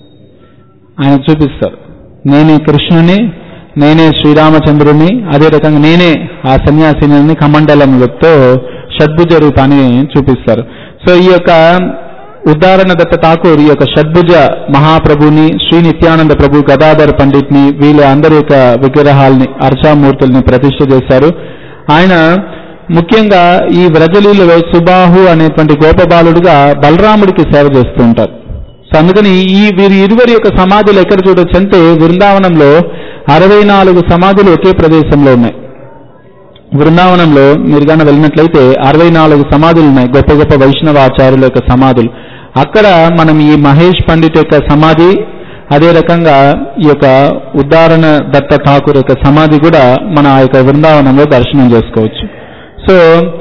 Speaker 1: ఆయన చూపిస్తారు నేనే కృష్ణుని నేనే శ్రీరామచంద్రుని అదే రకంగా నేనే ఆ సన్యాసిని కమండలములతో షడ్భుజ రూపాన్ని చూపిస్తారు సో ఈ యొక్క ఉదాహరణ దత్త ఠాకూర్ ఈ యొక్క షడ్భుజ మహాప్రభుని శ్రీ నిత్యానంద ప్రభు గదాధర్ పండిట్ని వీళ్ళ అందరి యొక్క విగ్రహాల్ని అర్చామూర్తుల్ని ప్రతిష్ఠ చేశారు ఆయన ముఖ్యంగా ఈ వ్రజలీలలో సుబాహు అనేటువంటి గోపబాలుడుగా బలరాముడికి సేవ చేస్తూ ఉంటారు సో అందుకని ఈ వీరి ఇరువురి యొక్క సమాధులు ఎక్కడ చూడొచ్చు అంటే బృందావనంలో అరవై నాలుగు సమాధులు ఒకే ప్రదేశంలో ఉన్నాయి బృందావనంలో మీరు కానీ వెళ్ళినట్లయితే అరవై నాలుగు సమాధులు ఉన్నాయి గొప్ప గొప్ప వైష్ణవ ఆచార్యుల యొక్క సమాధులు అక్కడ మనం ఈ మహేష్ పండిట్ యొక్క సమాధి అదే రకంగా ఈ యొక్క ఉదాహరణ దత్త ఠాకూర్ యొక్క సమాధి కూడా మన ఆ యొక్క బృందావనంలో దర్శనం చేసుకోవచ్చు సో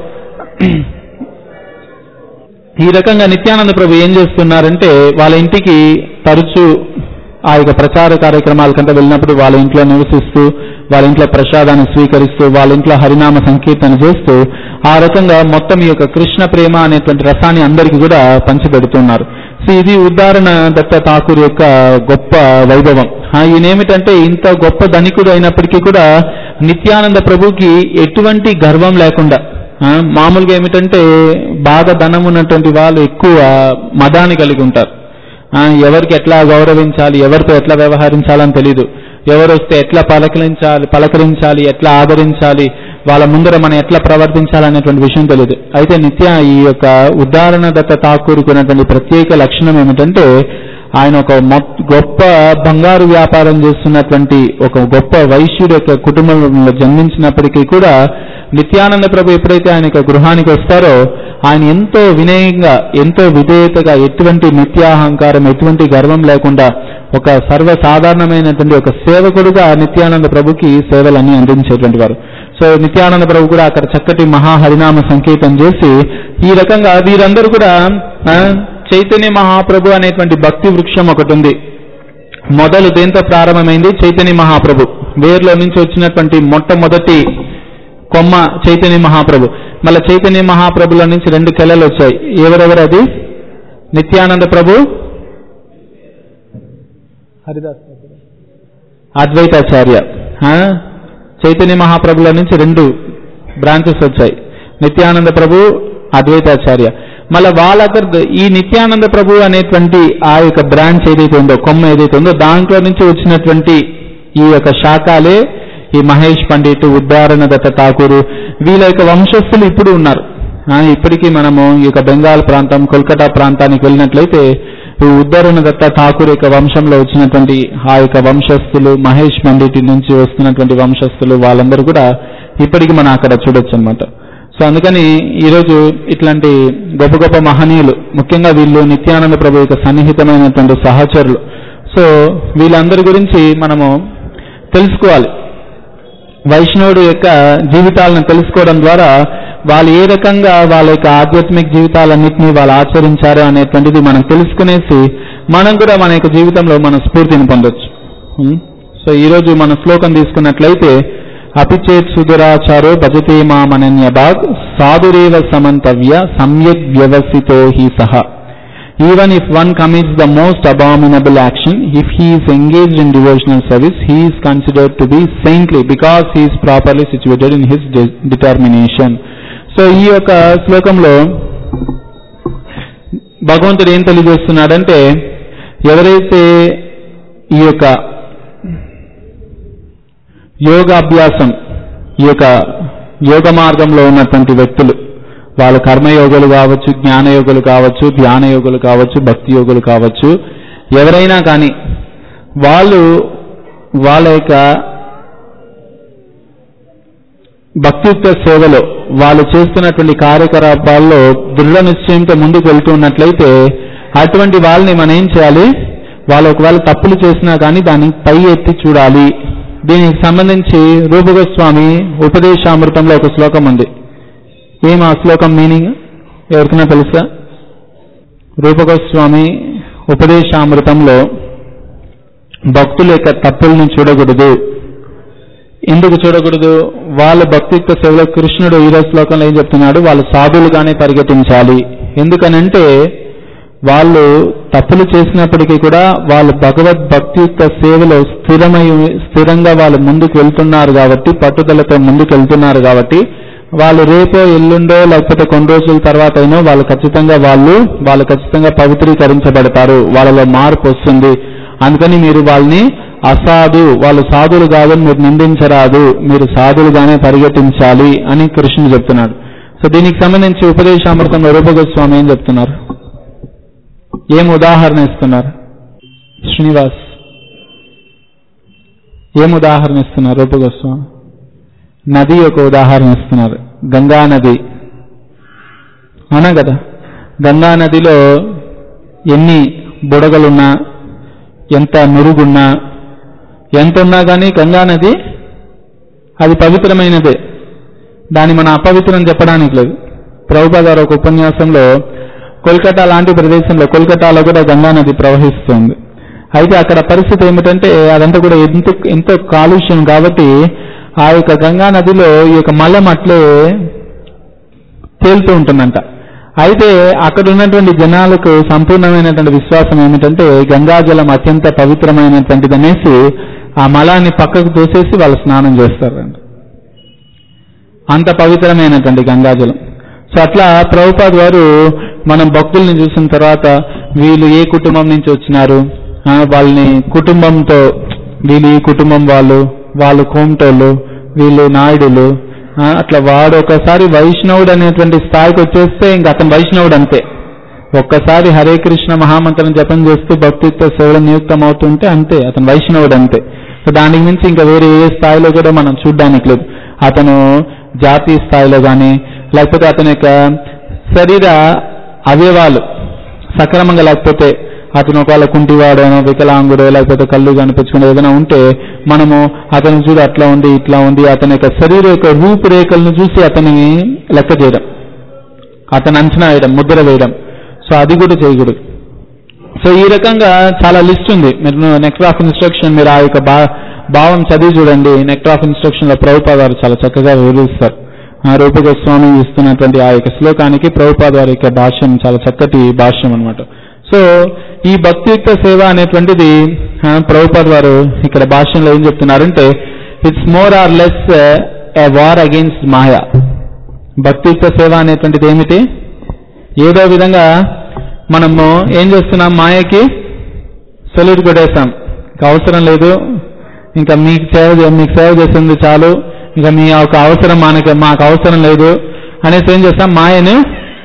Speaker 1: ఈ రకంగా నిత్యానంద ప్రభు ఏం చేస్తున్నారంటే వాళ్ళ ఇంటికి తరచూ ఆ యొక్క ప్రచార కార్యక్రమాల కంటే వెళ్ళినప్పుడు వాళ్ళ ఇంట్లో నివసిస్తూ వాళ్ళ ఇంట్లో ప్రసాదాన్ని స్వీకరిస్తూ వాళ్ళ ఇంట్లో హరినామ సంకీర్తన చేస్తూ ఆ రకంగా మొత్తం ఈ యొక్క కృష్ణ ప్రేమ అనేటువంటి రసాన్ని అందరికీ కూడా పంచిపెడుతున్నారు సో ఇది ఉదాహరణ దత్త ఠాకూర్ యొక్క గొప్ప వైభవం ఆ, ఈయన ఏమిటంటే ఇంత గొప్ప ధనికుడు అయినప్పటికీ కూడా నిత్యానంద ప్రభుకి ఎటువంటి గర్వం లేకుండా ఆ, మామూలుగా ఏమిటంటే బాగా ధనం ఉన్నటువంటి వాళ్ళు ఎక్కువ మదాన్ని కలిగి ఉంటారు ఆ, ఎవరికి ఎట్లా గౌరవించాలి ఎవరితో ఎట్లా వ్యవహరించాలని తెలియదు ఎవరు వస్తే ఎట్లా పలకరించాలి పలకరించాలి ఎట్లా ఆదరించాలి వాళ్ళ ముందర మనం ఎట్లా ప్రవర్తించాలి అనేటువంటి విషయం తెలియదు అయితే నిత్య ఈ యొక్క ఉదాహరణ దత్త ఠాకూర్కి ఉన్నటువంటి ప్రత్యేక లక్షణం ఏమిటంటే ఆయన ఒక మొ- గొప్ప బంగారు వ్యాపారం చేస్తున్నటువంటి ఒక గొప్ప వైశ్యుడు యొక్క కుటుంబంలో జన్మించినప్పటికీ కూడా నిత్యానంద ప్రభు ఎప్పుడైతే ఆయన యొక్క గృహానికి వస్తారో ఆయన ఎంతో వినయంగా ఎంతో విధేయతగా ఎటువంటి నిత్యాహంకారం ఎటువంటి గర్వం లేకుండా ఒక సర్వసాధారణమైనటువంటి ఒక సేవకుడుగా నిత్యానంద ప్రభుకి సేవలన్నీ అందించేటువంటి వారు సో నిత్యానంద ప్రభు కూడా అక్కడ చక్కటి మహా హరినామ సంకేతం చేసి ఈ రకంగా వీరందరూ కూడా ఆ, చైతన్య మహాప్రభు అనేటువంటి భక్తి వృక్షం ఒకటి ఉంది మొదలు దేంతో ప్రారంభమైంది చైతన్య మహాప్రభు వేర్లో నుంచి వచ్చినటువంటి మొట్టమొదటి కొమ్మ చైతన్య మహాప్రభు మళ్ళీ చైతన్య మహాప్రభుల నుంచి రెండు కెలలు వచ్చాయి ఎవరెవరు అది నిత్యానంద ప్రభు హరిదాస్ అద్వైతాచార్య ఆ? చైతన్య మహాప్రభుల నుంచి రెండు బ్రాంచెస్ వచ్చాయి నిత్యానంద ప్రభు అద్వైతాచార్య మళ్ళీ వాళ్ళ ఈ నిత్యానంద ప్రభు అనేటువంటి ఆ యొక్క బ్రాంచ్ ఏదైతే ఉందో కొమ్మ ఏదైతే ఉందో దాంట్లో నుంచి వచ్చినటువంటి ఈ యొక్క శాఖలే ఈ మహేష్ పండిట్ ఉద్దారణ దత్త ఠాకూరు వీళ్ళ యొక్క వంశస్థులు ఇప్పుడు ఉన్నారు ఆ, ఇప్పటికీ మనము ఈ యొక్క బెంగాల్ ప్రాంతం కోల్కతా ప్రాంతానికి వెళ్ళినట్లయితే ఈ ఉద్ధరణ దత్త ఠాకూర్ యొక్క వంశంలో వచ్చినటువంటి ఆ యొక్క వంశస్థులు మహేష్ పండిట్ నుంచి వస్తున్నటువంటి వంశస్థులు వాళ్ళందరూ కూడా ఇప్పటికీ మనం అక్కడ చూడొచ్చు అనమాట సో అందుకని ఈరోజు ఇట్లాంటి గొప్ప గొప్ప మహనీయులు ముఖ్యంగా వీళ్ళు నిత్యానంద ప్రభు యొక్క సన్నిహితమైనటువంటి సహచరులు సో వీళ్ళందరి గురించి మనము తెలుసుకోవాలి వైష్ణవుడు యొక్క జీవితాలను తెలుసుకోవడం ద్వారా వాళ్ళు ఏ రకంగా వాళ్ళ యొక్క ఆధ్యాత్మిక జీవితాలన్నింటినీ వాళ్ళు ఆచరించారు అనేటువంటిది మనం తెలుసుకునేసి మనం కూడా మన యొక్క జీవితంలో మన స్ఫూర్తిని పొందొచ్చు ఉం? సో ఈరోజు మన శ్లోకం తీసుకున్నట్లయితే అపిచేత్ సుదురాచారో భజతే మామనన్య భాగ్ సాధురేవ సమంతవ్య సమ్యక్ వ్యవసితో హి సహ Even if one commits the most abominable action, if he is engaged in devotional service, he is considered to be saintly because he is properly situated in his de- determination. So ఈ యొక్క శ్లోకంలో భగవంతుడు ఏం తెలియజేస్తున్నాడంటే ఎవరైతే ఈ యొక్క యోగాభ్యాసం ఈ యొక్క యోగ మార్గంలో ఉన్నటువంటి వ్యక్తులు వాళ్ళ కర్మయోగులు కావచ్చు జ్ఞానయోగులు కావచ్చు ధ్యాన యోగులు కావచ్చు భక్తి యోగులు కావచ్చు ఎవరైనా కానీ వాళ్ళు వాళ్ళ యొక్క భక్తియుక్త సేవలో వాళ్ళు చేస్తున్నటువంటి కార్యకలాపాల్లో దృఢ నిశ్చయంతో ముందుకు వెళ్తున్నట్లయితే అటువంటి వాళ్ళని మనం ఏం చేయాలి వాళ్ళు ఒకవేళ తప్పులు చేసినా కానీ దాన్ని పై ఎత్తి చూడాలి దీనికి సంబంధించి రూపగోస్వామి ఉపదేశామృతంలో ఒక శ్లోకం ఉంది ఏం ఆ శ్లోకం మీనింగ్ ఎవరికైనా తెలుసా రూపగోస్వామి ఉపదేశామృతంలో భక్తుల యొక్క తప్పుల్ని చూడకూడదు ఎందుకు చూడకూడదు వాళ్ళ భక్తియుక్త సేవలో కృష్ణుడు ఈ రోజు శ్లోకంలో ఏం చెప్తున్నాడు వాళ్ళు సాధువులుగానే పరిగెత్తించాలి ఎందుకనంటే వాళ్ళు తప్పులు చేసినప్పటికీ కూడా వాళ్ళు భగవద్ భక్తియుక్త సేవలో స్థిరమై స్థిరంగా వాళ్ళు ముందుకు వెళ్తున్నారు కాబట్టి పట్టుదలతో ముందుకు వెళ్తున్నారు కాబట్టి వాళ్ళు రేపో ఎల్లుండో లేకపోతే కొన్ని రోజుల తర్వాత అయినో వాళ్ళు ఖచ్చితంగా వాళ్ళు వాళ్ళు ఖచ్చితంగా పవిత్రీకరించబడతారు వాళ్ళలో మార్పు వస్తుంది అందుకని మీరు వాళ్ళని అసాధు వాళ్ళు సాధులు కాదని మీరు నిందించరాదు మీరు సాధులుగానే పరిగెట్టించాలి అని కృష్ణుడు చెప్తున్నాడు సో దీనికి సంబంధించి ఉపదేశామృతంలో రూపగోస్వామి ఏం చెప్తున్నారు ఏం ఉదాహరణ ఇస్తున్నారు శ్రీనివాస్ ఏం ఉదాహరణ ఇస్తున్నారు రూపగోస్వామి నది ఒక ఉదాహరణ ఇస్తున్నారు గంగా నది అవునా కదా గంగా నదిలో ఎన్ని బుడగలున్నా ఎంత నురుగున్నా ఎంత ఉన్నా కానీ గంగా నది అది పవిత్రమైనదే దాన్ని మన అపవిత్రం చెప్పడానికి లేదు ప్రభుపా గారు ఒక ఉపన్యాసంలో కోల్కతా లాంటి ప్రదేశంలో కోల్కతాలో కూడా గంగా నది ప్రవహిస్తుంది అయితే అక్కడ పరిస్థితి ఏమిటంటే అదంతా కూడా ఎంతో ఎంతో కాలుష్యం కాబట్టి ఆ యొక్క గంగా నదిలో ఈ యొక్క మలం అట్లే తేలుతూ ఉంటుందంట అయితే అక్కడ ఉన్నటువంటి జనాలకు సంపూర్ణమైనటువంటి విశ్వాసం ఏమిటంటే గంగాజలం అత్యంత పవిత్రమైనటువంటిది అనేసి ఆ మలాన్ని పక్కకు తోసేసి వాళ్ళు స్నానం చేస్తారంట అంత పవిత్రమైనటువంటి గంగాజలం సో అట్లా ప్రభుపాద్ వారు మనం భక్తుల్ని చూసిన తర్వాత వీళ్ళు ఏ కుటుంబం నుంచి వచ్చినారు ఆ, వాళ్ళని కుటుంబంతో వీళ్ళు ఈ కుటుంబం వాళ్ళు వాళ్ళు కోమటోళ్ళు వీళ్ళు నాయుడులు ఆ, అట్లా వాడు ఒకసారి వైష్ణవుడు అనేటువంటి స్థాయికి వచ్చేస్తే ఇంక అతను వైష్ణవుడు అంతే ఒక్కసారి హరే కృష్ణ మహామంత్రం జపం చేస్తూ భక్తితో సేవలు నియుక్తం అవుతుంటే అంతే అతను వైష్ణవుడు అంతే సో దానికి మించి ఇంకా వేరే ఏ స్థాయిలో కూడా మనం చూడడానికి లేదు అతను జాతీయ స్థాయిలో కానీ లేకపోతే అతని యొక్క శరీర అవయవాలు సక్రమంగా లేకపోతే అతను ఒకవేళ కుంటివాడనో వికలాంగుడో లేకపోతే కళ్ళు కనిపించుకుని ఏదైనా ఉంటే మనము అతను చూడు అట్లా ఉంది ఇట్లా ఉంది అతని యొక్క శరీర యొక్క రూపురేఖలను చూసి అతనిని లెక్క చేయడం అతను అంచనా వేయడం ముద్ర వేయడం సో అది కూడా చేయకూడదు సో ఈ రకంగా చాలా లిస్ట్ ఉంది మీరు నెక్టర్ ఆఫ్ ఇన్స్ట్రక్షన్ మీరు ఆ యొక్క భా భావం చదివి చూడండి నెక్టర్ ఆఫ్ ఇన్స్ట్రక్షన్ లో ప్రభుపాద వారు చాలా చక్కగా వివరిస్తారు ఆ రూపక స్వామి ఇస్తున్నటువంటి ఆ యొక్క శ్లోకానికి ప్రభుపాద వారి యొక్క భాష్యం చాలా చక్కటి భాష్యం అన్నమాట సో ఈ భక్తియుక్త సేవ అనేటువంటిది ఆ, ప్రభుపాద వారు ఇక్కడ భాష్యంలో ఏం చెప్తున్నారంటే it's more or less a war against maya భక్తియుక్త సేవ అనేటువంటిది ఏమిటి ఏదో విధంగా మనము ఏం చేస్తున్నాం మాయకి సెల్యూట్ కొట్టేస్తాం ఇంకా అవసరం లేదు ఇంకా మీకు సేవ చే- మీకు సేవ చేసింది చాలు ఇంకా మీ యొక్క అవసరం మనకి మాకు అవసరం లేదు అనేసి ఏం చేస్తాం మాయని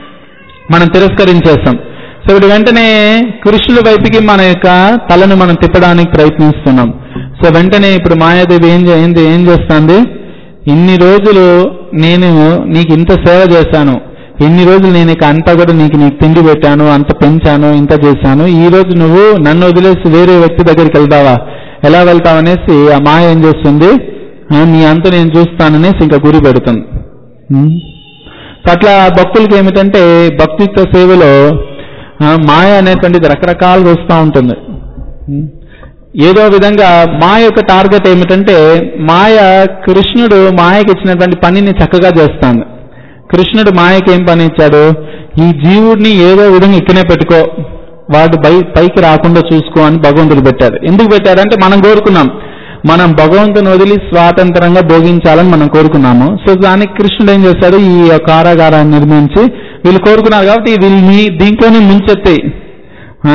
Speaker 1: మనం తిరస్కరించేస్తాం సో ఇప్పుడు వెంటనే కృష్ణుడి వైపుకి మన యొక్క తలను మనం తిప్పడానికి ప్రయత్నిస్తున్నాం సో వెంటనే ఇప్పుడు మాయాదేవి ఏం చే- ఏం చే- ఏం చేస్తుంది ఇన్ని రోజులు నేను నీకు ఇంత సేవ చేశాను ఇన్ని రోజులు నేను ఇక అంతా కూడా నీకు నీకు తిండి పెట్టాను అంత పెంచాను ఇంత చేశాను ఈ రోజు నువ్వు నన్ను వదిలేసి వేరే వ్యక్తి దగ్గరికి వెళ్తావా ఎలా వెళ్తావు అనేసి ఆ మాయ ఏం చేస్తుంది ఆ, నీ అంత నేను చూస్తాననేసి ఇంకా గురి పెడుతుంది ఉమ్. సో అట్లా భక్తులకి ఏమిటంటే భక్తిత్వ సేవలో ఆ, మాయ అనేటువంటిది రకరకాలుగా వస్తూ ఉంటుంది ఉం. ఏదో విధంగా మాయ యొక్క టార్గెట్ ఏమిటంటే మాయ కృష్ణుడు మాయకి ఇచ్చినటువంటి పనిని చక్కగా చేస్తాను కృష్ణుడు మాయకి ఏం పని ఇచ్చాడు ఈ జీవుడిని ఏదో విధంగా ఇక్కనే పెట్టుకో వాడు బై పైకి రాకుండా చూసుకో అని భగవంతుడు పెట్టాడు ఎందుకు పెట్టాడంటే మనం కోరుకున్నాం మనం భగవంతుని వదిలి స్వాతంత్రంగా భోగించాలని మనం కోరుకున్నాము సో దానికి కృష్ణుడు ఏం చేశాడు ఈ కారాగారాన్ని నిర్మించి వీళ్ళు కోరుకున్నారు కాబట్టి వీళ్ళని దీంట్లోనే ముంచెత్తాయి ఆ,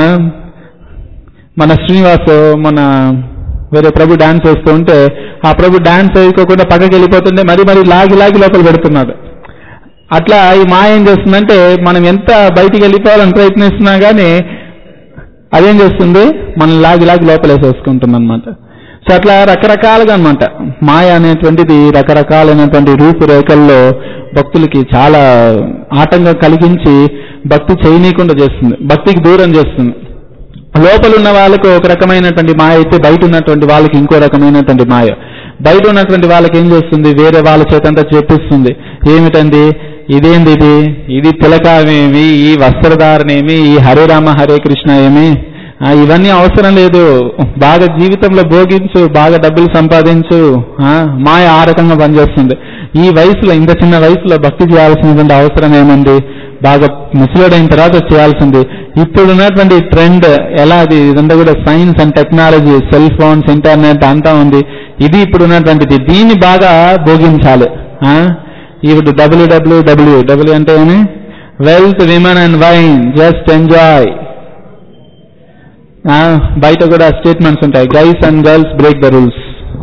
Speaker 1: మన శ్రీనివాస్ మన వేరే ప్రభు డాన్స్ వేస్తూ ఉంటే ఆ ప్రభు డాన్స్ వేసుకోకుండా పక్కకి వెళ్ళిపోతుంటే మరి మరి లాగి లాగి లోపల పెడుతున్నాడు అట్లా ఈ మాయ ఏం చేస్తుందంటే మనం ఎంత బయటికి వెళ్ళిపోవాలని ప్రయత్నిస్తున్నా కానీ అదేం చేస్తుంది మనం లాగి లాగి లోపలేసేసుకుంటుంది అనమాట సో అట్లా రకరకాలుగా అన్నమాట మాయ అనేటువంటిది రకరకాలైనటువంటి రూపురేఖల్లో భక్తులకి చాలా ఆటంకం కలిగించి భక్తి చేయనీయకుండా చేస్తుంది భక్తికి దూరం చేస్తుంది లోపల ఉన్న వాళ్ళకు ఒక రకమైనటువంటి మాయ అయితే బయట ఉన్నటువంటి వాళ్ళకి ఇంకో రకమైనటువంటి మాయ బయట ఉన్నటువంటి వాళ్ళకి ఏం చేస్తుంది వేరే వాళ్ళ చేతంతా చెప్పిస్తుంది ఏమిటండి ఇదేంది ఇది ఇది తిలకామేమి ఈ వస్త్రధారణేమి ఈ హరే రామ హరే కృష్ణ ఏమి ఆ, ఇవన్నీ అవసరం లేదు బాగా జీవితంలో భోగించు బాగా డబ్బులు సంపాదించు ఆ, మాయ ఆ రకంగా పనిచేస్తుంది ఈ వయసులో ఇంత చిన్న వయసులో భక్తి చేయాల్సినటువంటి అవసరం ఏముంది బాగా ముసలుడైన తర్వాత చేయాల్సింది ఇప్పుడు ఉన్నటువంటి ట్రెండ్ ఎలా అది ఇదంతా కూడా science and technology cell phones internet అంతా ఉంది ఇది ఇప్పుడు ఉన్నటువంటిది దీన్ని బాగా భోగించాలి ఆ? ఇప్పుడు డబ్ల్యూడబ్ల్యూ డబ్ల్యూ డబ్ల్యూ అంటే ఏమి wealth women and wine just enjoy బయట కూడా స్టేట్మెంట్స్ ఉంటాయి guys and girls break the rules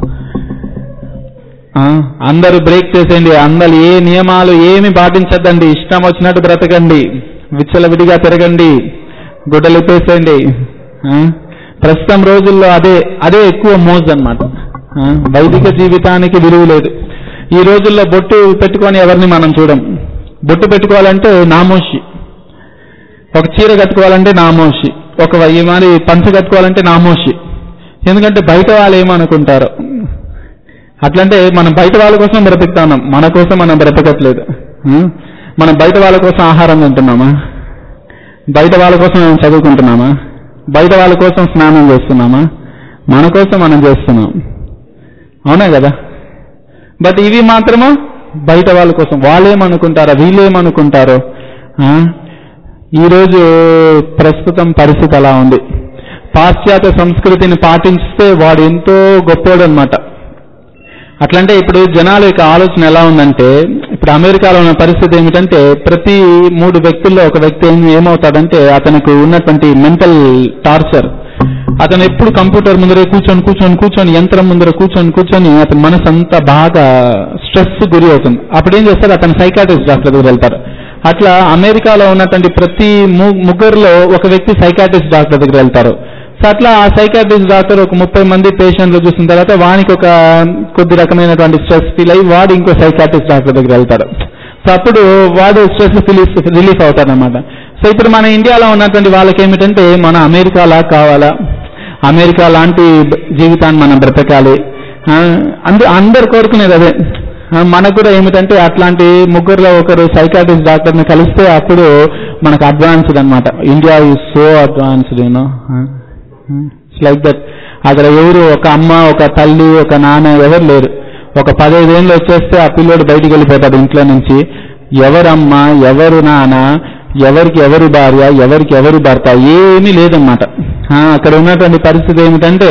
Speaker 1: అందరూ బ్రేక్ చేసేయండి అందరు ఏ నియమాలు ఏమి పాటించద్దండి ఇష్టం వచ్చినట్టు బ్రతకండి విచ్చలవిడిగా తిరగండి గుడ్డలిప్పేసేయండి ఆ? ప్రస్తుతం రోజుల్లో అదే అదే ఎక్కువ మోజ్ అనమాట వైదిక జీవితానికి విలువ లేదు ఈ రోజుల్లో బొట్టు పెట్టుకొని ఎవరిని మనం చూడం బొట్టు పెట్టుకోవాలంటే నామోషి ఒక చీర కట్టుకోవాలంటే నామోషి ఒక వెయ్యి మరి పంచ కట్టుకోవాలంటే నామోషి ఎందుకంటే బయట వాళ్ళు ఏమనుకుంటారు అట్లంటే మనం బయట వాళ్ళ కోసం బ్రతుకుతున్నాం మన కోసం మనం బ్రతకట్లేదు ఉం? మనం బయట వాళ్ళ కోసం ఆహారం తింటున్నామా బయట వాళ్ళ కోసం మనం చదువుకుంటున్నామా బయట వాళ్ళ కోసం స్నానం చేస్తున్నామా మన కోసం మనం చేస్తున్నాం అవునా కదా బట్ ఇవి మాత్రమా బయట వాళ్ళ కోసం వాళ్ళేమనుకుంటారో వీళ్ళేమనుకుంటారో ఆ? ఈరోజు ప్రస్తుతం పరిస్థితి అలా ఉంది పాశ్చాత్య సంస్కృతిని పాటిస్తే వాడు ఎంతో గొప్పోడు అనమాట అట్లంటే ఇప్పుడు జనాల యొక్క ఆలోచన ఎలా ఉందంటే ఇప్పుడు అమెరికాలో ఉన్న పరిస్థితి ఏమిటంటే ప్రతి మూడు వ్యక్తుల్లో ఒక వ్యక్తి ఏం- ఏమవుతాడంటే అతనికి ఉన్నటువంటి మెంటల్ టార్చర్ అతను ఎప్పుడు కంప్యూటర్ ముందరే కూర్చొని కూర్చొని కూర్చొని యంత్రం ముందర కూర్చొని కూర్చొని అతని మనసు అంతా బాగా స్ట్రెస్ గురి అవుతుంది అప్పుడు ఏం చేస్తారు అతను సైకాట్రిస్ట్ డాక్టర్ దగ్గర వెళ్తారు అట్లా అమెరికాలో ఉన్నటువంటి ప్రతి ము- ముగ్గురులో ఒక వ్యక్తి సైకాట్రిస్ట్ డాక్టర్ దగ్గర వెళ్తారు సో అట్లా ఆ సైకాట్రిస్ట్ డాక్టర్ ఒక ముప్పై మంది పేషెంట్లు చూసిన తర్వాత వానికి ఒక కొద్ది రకమైనటువంటి స్ట్రెస్ ఫీల్ అయ్యి వాడు ఇంకో సైకాట్రిస్ట్ డాక్టర్ దగ్గర వెళ్తాడు సో అప్పుడు వాడు స్ట్రెస్ రిలీఫ్ రిలీఫ్ అవుతాడనమాట సో ఇప్పుడు మన ఇండియాలో ఉన్నటువంటి వాళ్ళకి ఏమిటంటే మన అమెరికాలా కావాలా అమెరికా లాంటి జీవితాన్ని మనం బ్రతకాలి ఆ, అందు అందరు కోరుకునేది అదే ఆ, మనకు కూడా ఏమిటంటే అట్లాంటి ముగ్గురులో ఒకరు సైకాట్రిస్ట్ డాక్టర్ని కలిస్తే అప్పుడు మనకు అడ్వాన్స్డ్ అనమాట India is so advanced you know like that అక్కడ ఎవరు ఒక అమ్మ ఒక తల్లి ఒక నాన్న ఎవరు లేరు ఒక పదహైదేళ్ళు వచ్చేస్తే ఆ పిల్లోడు బయటికి వెళ్ళిపోతాడు ఇంట్లో నుంచి ఎవరమ్మ ఎవరు నాన్న ఎవరికి ఎవరు భార్య ఎవరికి ఎవరు భర్త ఏమీ లేదన్నమాట ఆ, అక్కడ ఉన్నటువంటి పరిస్థితి ఏమిటంటే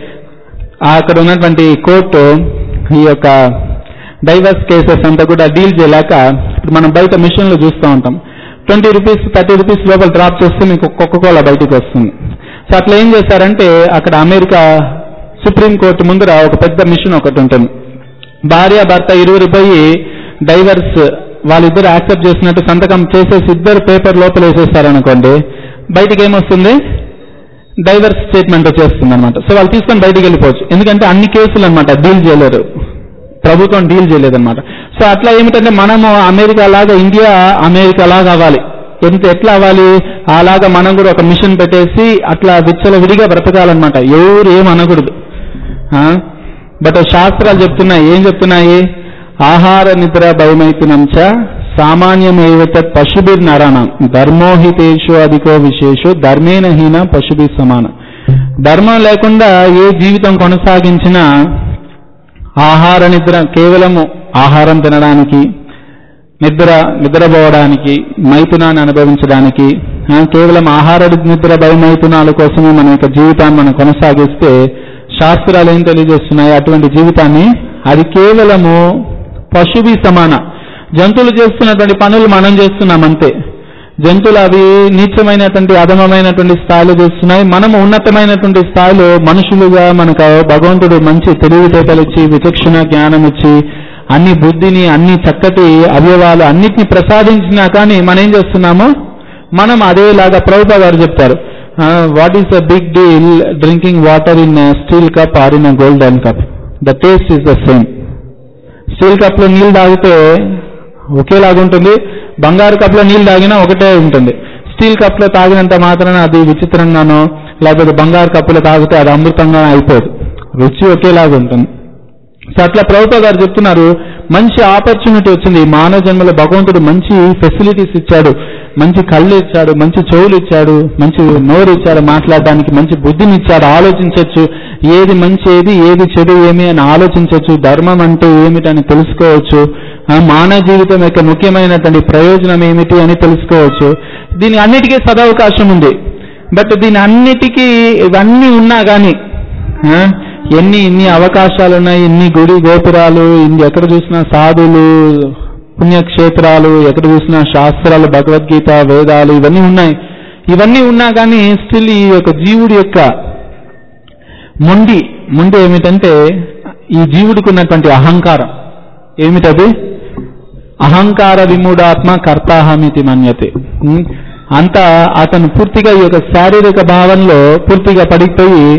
Speaker 1: ఆ అక్కడ ఉన్నటువంటి కోర్టు ఈ యొక్క డైవర్స్ కేసెస్ అంతా కూడా డీల్ చేయలేక ఇప్పుడు మనం బయట మిషన్లు చూస్తూ ఉంటాం ట్వంటీ రూపీస్ థర్టీ రూపీస్ లోపల డ్రాప్ చేస్తే మీకు కొక్క కోలా బయటికి వస్తుంది సో అట్లా ఏం చేశారంటే అక్కడ అమెరికా సుప్రీం కోర్టు ముందర ఒక పెద్ద మిషన్ ఒకటి ఉంటుంది భార్య భర్త ఇరువురు పోయి డైవర్స్ వాళ్ళిద్దరు యాక్సెప్ట్ చేసినట్టు సంతకం చేసేసి ఇద్దరు పేపర్ లోపల వేసేస్తారనుకోండి బయటికి ఏమొస్తుంది డైవర్స్ స్టేట్మెంట్ వచ్చేస్తుంది అనమాట సో వాళ్ళు తీసుకొని బయటికి వెళ్ళిపోవచ్చు ఎందుకంటే అన్ని కేసులు అనమాట డీల్ చేయలేరు ప్రభుత్వం డీల్ చేయలేదన్నమాట సో అట్లా ఏమిటంటే మనము అమెరికా లాగా ఇండియా అమెరికా లాగా అవ్వాలి ఎంత ఎట్లా అవ్వాలి అలాగా మనం కూడా ఒక మిషన్ పెట్టేసి అట్లా విచ్చల విడిగా బ్రతకాలన్నమాట ఎవరు ఏం అనకూడదు ఆ? బట్ శాస్త్రాలు చెప్తున్నాయి ఏం చెప్తున్నాయి ఆహార నిద్ర భయమైతునంచ సామాన్యమేవత పశుభిర్ నరాణం ధర్మోహితేషు అధికో విశేషు ధర్మేన హీన పశుభి సమానం ధర్మం లేకుండా ఏ జీవితం కొనసాగించినా ఆహార నిద్ర కేవలము ఆహారం తినడానికి నిద్ర నిద్రపోవడానికి మైథునాన్ని అనుభవించడానికి ఆ, కేవలం ఆహార నిద్ర భయమైథునాల కోసమే మన యొక్క జీవితాన్ని మనం కొనసాగిస్తే శాస్త్రాలు ఏం తెలియజేస్తున్నాయి అటువంటి జీవితాన్ని అది కేవలము పశువి సమాన జంతువులు చేస్తున్నటువంటి పనులు మనం చేస్తున్నాం అంతే జంతువులు అవి నీచమైనటువంటి అధమమైనటువంటి స్థాయిలో చేస్తున్నాయి మనము ఉన్నతమైనటువంటి స్థాయిలో మనుషులుగా మనకు భగవంతుడు మంచి తెలివితేటలు ఇచ్చి విచక్షణ జ్ఞానం ఇచ్చి అన్ని బుద్ధిని అన్ని చక్కటి అవయవాలు అన్నిటిని ప్రసాదించినా కానీ మనం ఏం చేస్తున్నాము మనం అదేలాగా ప్రభుత్వ గారు చెప్తారు what is the big deal drinking water in steel cup or in golden cup the taste is the same steel cup లో నీళ్ళు తాగితే ఒకేలాగా ఉంటుంది బంగారు కప్ లో నీళ్ళు తాగినా ఒకటే ఉంటుంది స్టీల్ కప్ లో తాగినంత మాత్రాన అది విచిత్రంగానో లేకపోతే బంగారు కప్పులో తాగితే అది అమృతంగా అయిపోదు రుచి ఒకేలాగా ఉంటుంది సో అట్లా ప్రభుత్వ గారు చెప్తున్నారు మంచి ఆపర్చునిటీ వచ్చింది ఈ మానవ జన్మలో భగవంతుడు మంచి ఫెసిలిటీస్ ఇచ్చాడు మంచి కళ్ళు ఇచ్చాడు మంచి చెవులు ఇచ్చాడు మంచి నోరు ఇచ్చాడు మాట్లాడడానికి మంచి బుద్ధిని ఇచ్చాడు ఆలోచించవచ్చు ఏది మంచి ఏది ఏది చెడు ఏమి అని ఆలోచించవచ్చు ధర్మం అంటే ఏమిటని తెలుసుకోవచ్చు ఆ మానవ జీవితం యొక్క ముఖ్యమైనటువంటి ప్రయోజనం ఏమిటి అని తెలుసుకోవచ్చు దీని అన్నిటికీ సదవకాశం ఉంది బట్ దీని అన్నిటికీ ఇవన్నీ ఉన్నా కానీ ఆ, ఎన్ని ఇన్ని అవకాశాలు ఉన్నాయి ఇన్ని గుడి గోపురాలు ఇన్ని ఎక్కడ చూసినా సాధులు పుణ్యక్షేత్రాలు ఎక్కడ చూసినా శాస్త్రాలు భగవద్గీత వేదాలు ఇవన్నీ ఉన్నాయి ఇవన్నీ ఉన్నా కానీ స్టిల్ ఈ యొక్క జీవుడి యొక్క మొండి మొండి ఏమిటంటే ఈ జీవుడికి ఉన్నటువంటి అహంకారం ఏమిటది అహంకార విమూఢాత్మ కర్తాహమితి మన్యతే ఉం? అంతా అతను పూర్తిగా ఈ యొక్క శారీరక భావంలో పూర్తిగా పడిపోయి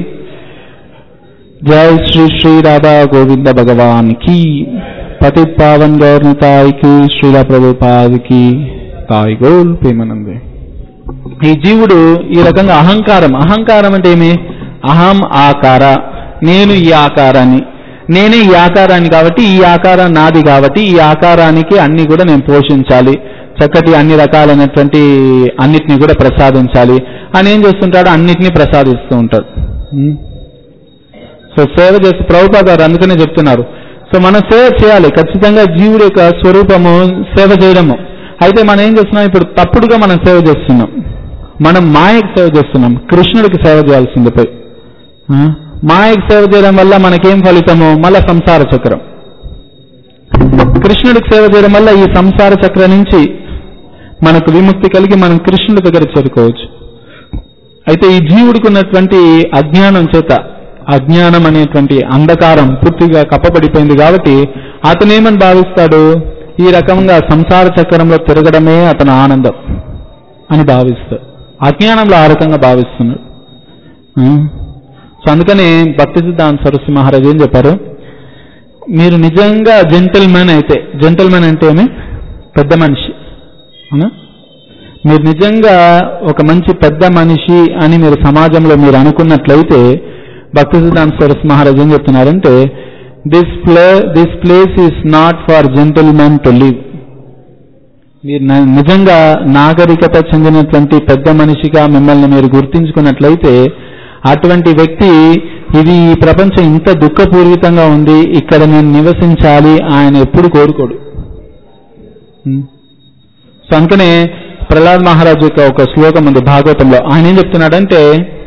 Speaker 1: జై శ్రీ శ్రీ రాధా గోవింద భగవాన్ కి పతి పావన్ గౌర్ తాయి కి శ్రీలా ప్రభుపాద్ కి తాయి గోల్ ప్రేమానందే ఈ జీవుడు ఈ రకంగా అహంకారం అహంకారం అంటే ఏమి అహం ఆకార నేను ఈ ఆకారాన్ని నేనే ఈ ఆకారాన్ని కాబట్టి ఈ ఆకారం నాది కాబట్టి ఈ ఆకారానికి అన్ని కూడా నేను పోషించాలి చక్కటి అన్ని రకాలైనటువంటి అన్నిటిని కూడా ప్రసాదించాలి అని ఏం చేస్తుంటాడు అన్నిటినీ ప్రసాదిస్తూ ఉంటాడు ఉం? సో సేవ చేసి ప్రభుపా గారు అందుకనే చెప్తున్నారు సో మనం సేవ చేయాలి ఖచ్చితంగా జీవుడి యొక్క స్వరూపము సేవ చేయడము అయితే మనం ఏం చేస్తున్నాం ఇప్పుడు తప్పుడుగా మనం సేవ చేస్తున్నాం మనం మాయకు సేవ చేస్తున్నాం కృష్ణుడికి సేవ చేయాల్సింది పోయి ఆ? మాయకు సేవ చేయడం వల్ల మనకేం ఫలితము మళ్ళా సంసార చక్రం కృష్ణుడికి సేవ చేయడం వల్ల ఈ సంసార చక్రం నుంచి మనకు విముక్తి కలిగి మనం కృష్ణుడి దగ్గర చేరుకోవచ్చు అయితే ఈ జీవుడికి ఉన్నటువంటి అజ్ఞానం చేత అజ్ఞానం అనేటువంటి అంధకారం పూర్తిగా కప్పబడిపోయింది కాబట్టి అతను ఏమని భావిస్తాడు ఈ రకంగా సంసార చక్రంలో తిరగడమే అతని ఆనందం అని భావిస్తాడు అజ్ఞానంలో ఆ రకంగా భావిస్తున్నాడు ఆ? సో అందుకని భక్తి సిద్ధాంత సరస్వతి మహారాజ్ ఏం చెప్పారు మీరు నిజంగా జెంటల్మెన్ అయితే జెంటల్మెన్ అంటే ఏమి పెద్ద మనిషి అవునా మీరు నిజంగా ఒక మంచి పెద్ద మనిషి అని మీరు సమాజంలో మీరు అనుకున్నట్లయితే భక్తి సిద్ధాంత సరస్వతి మహారాజ్ ఏం చెప్తున్నారంటే this play this place is not for gentlemen to live మీరు న- నిజంగా నాగరికత చెందినటువంటి పెద్ద మనిషిగా మిమ్మల్ని మీరు గుర్తించుకున్నట్లయితే అటువంటి వ్యక్తి ఇది ఈ ప్రపంచం ఇంత దుఃఖపూరితంగా ఉంది ఇక్కడ నేను నివసించాలి ఆయన ఎప్పుడు కోరుకోడు ఉం. సో అందుకనే ప్రహ్లాద్ మహారాజు యొక్క ఒక శ్లోకం ఉంది భాగవతంలో ఆయన ఏం చెప్తున్నాడంటే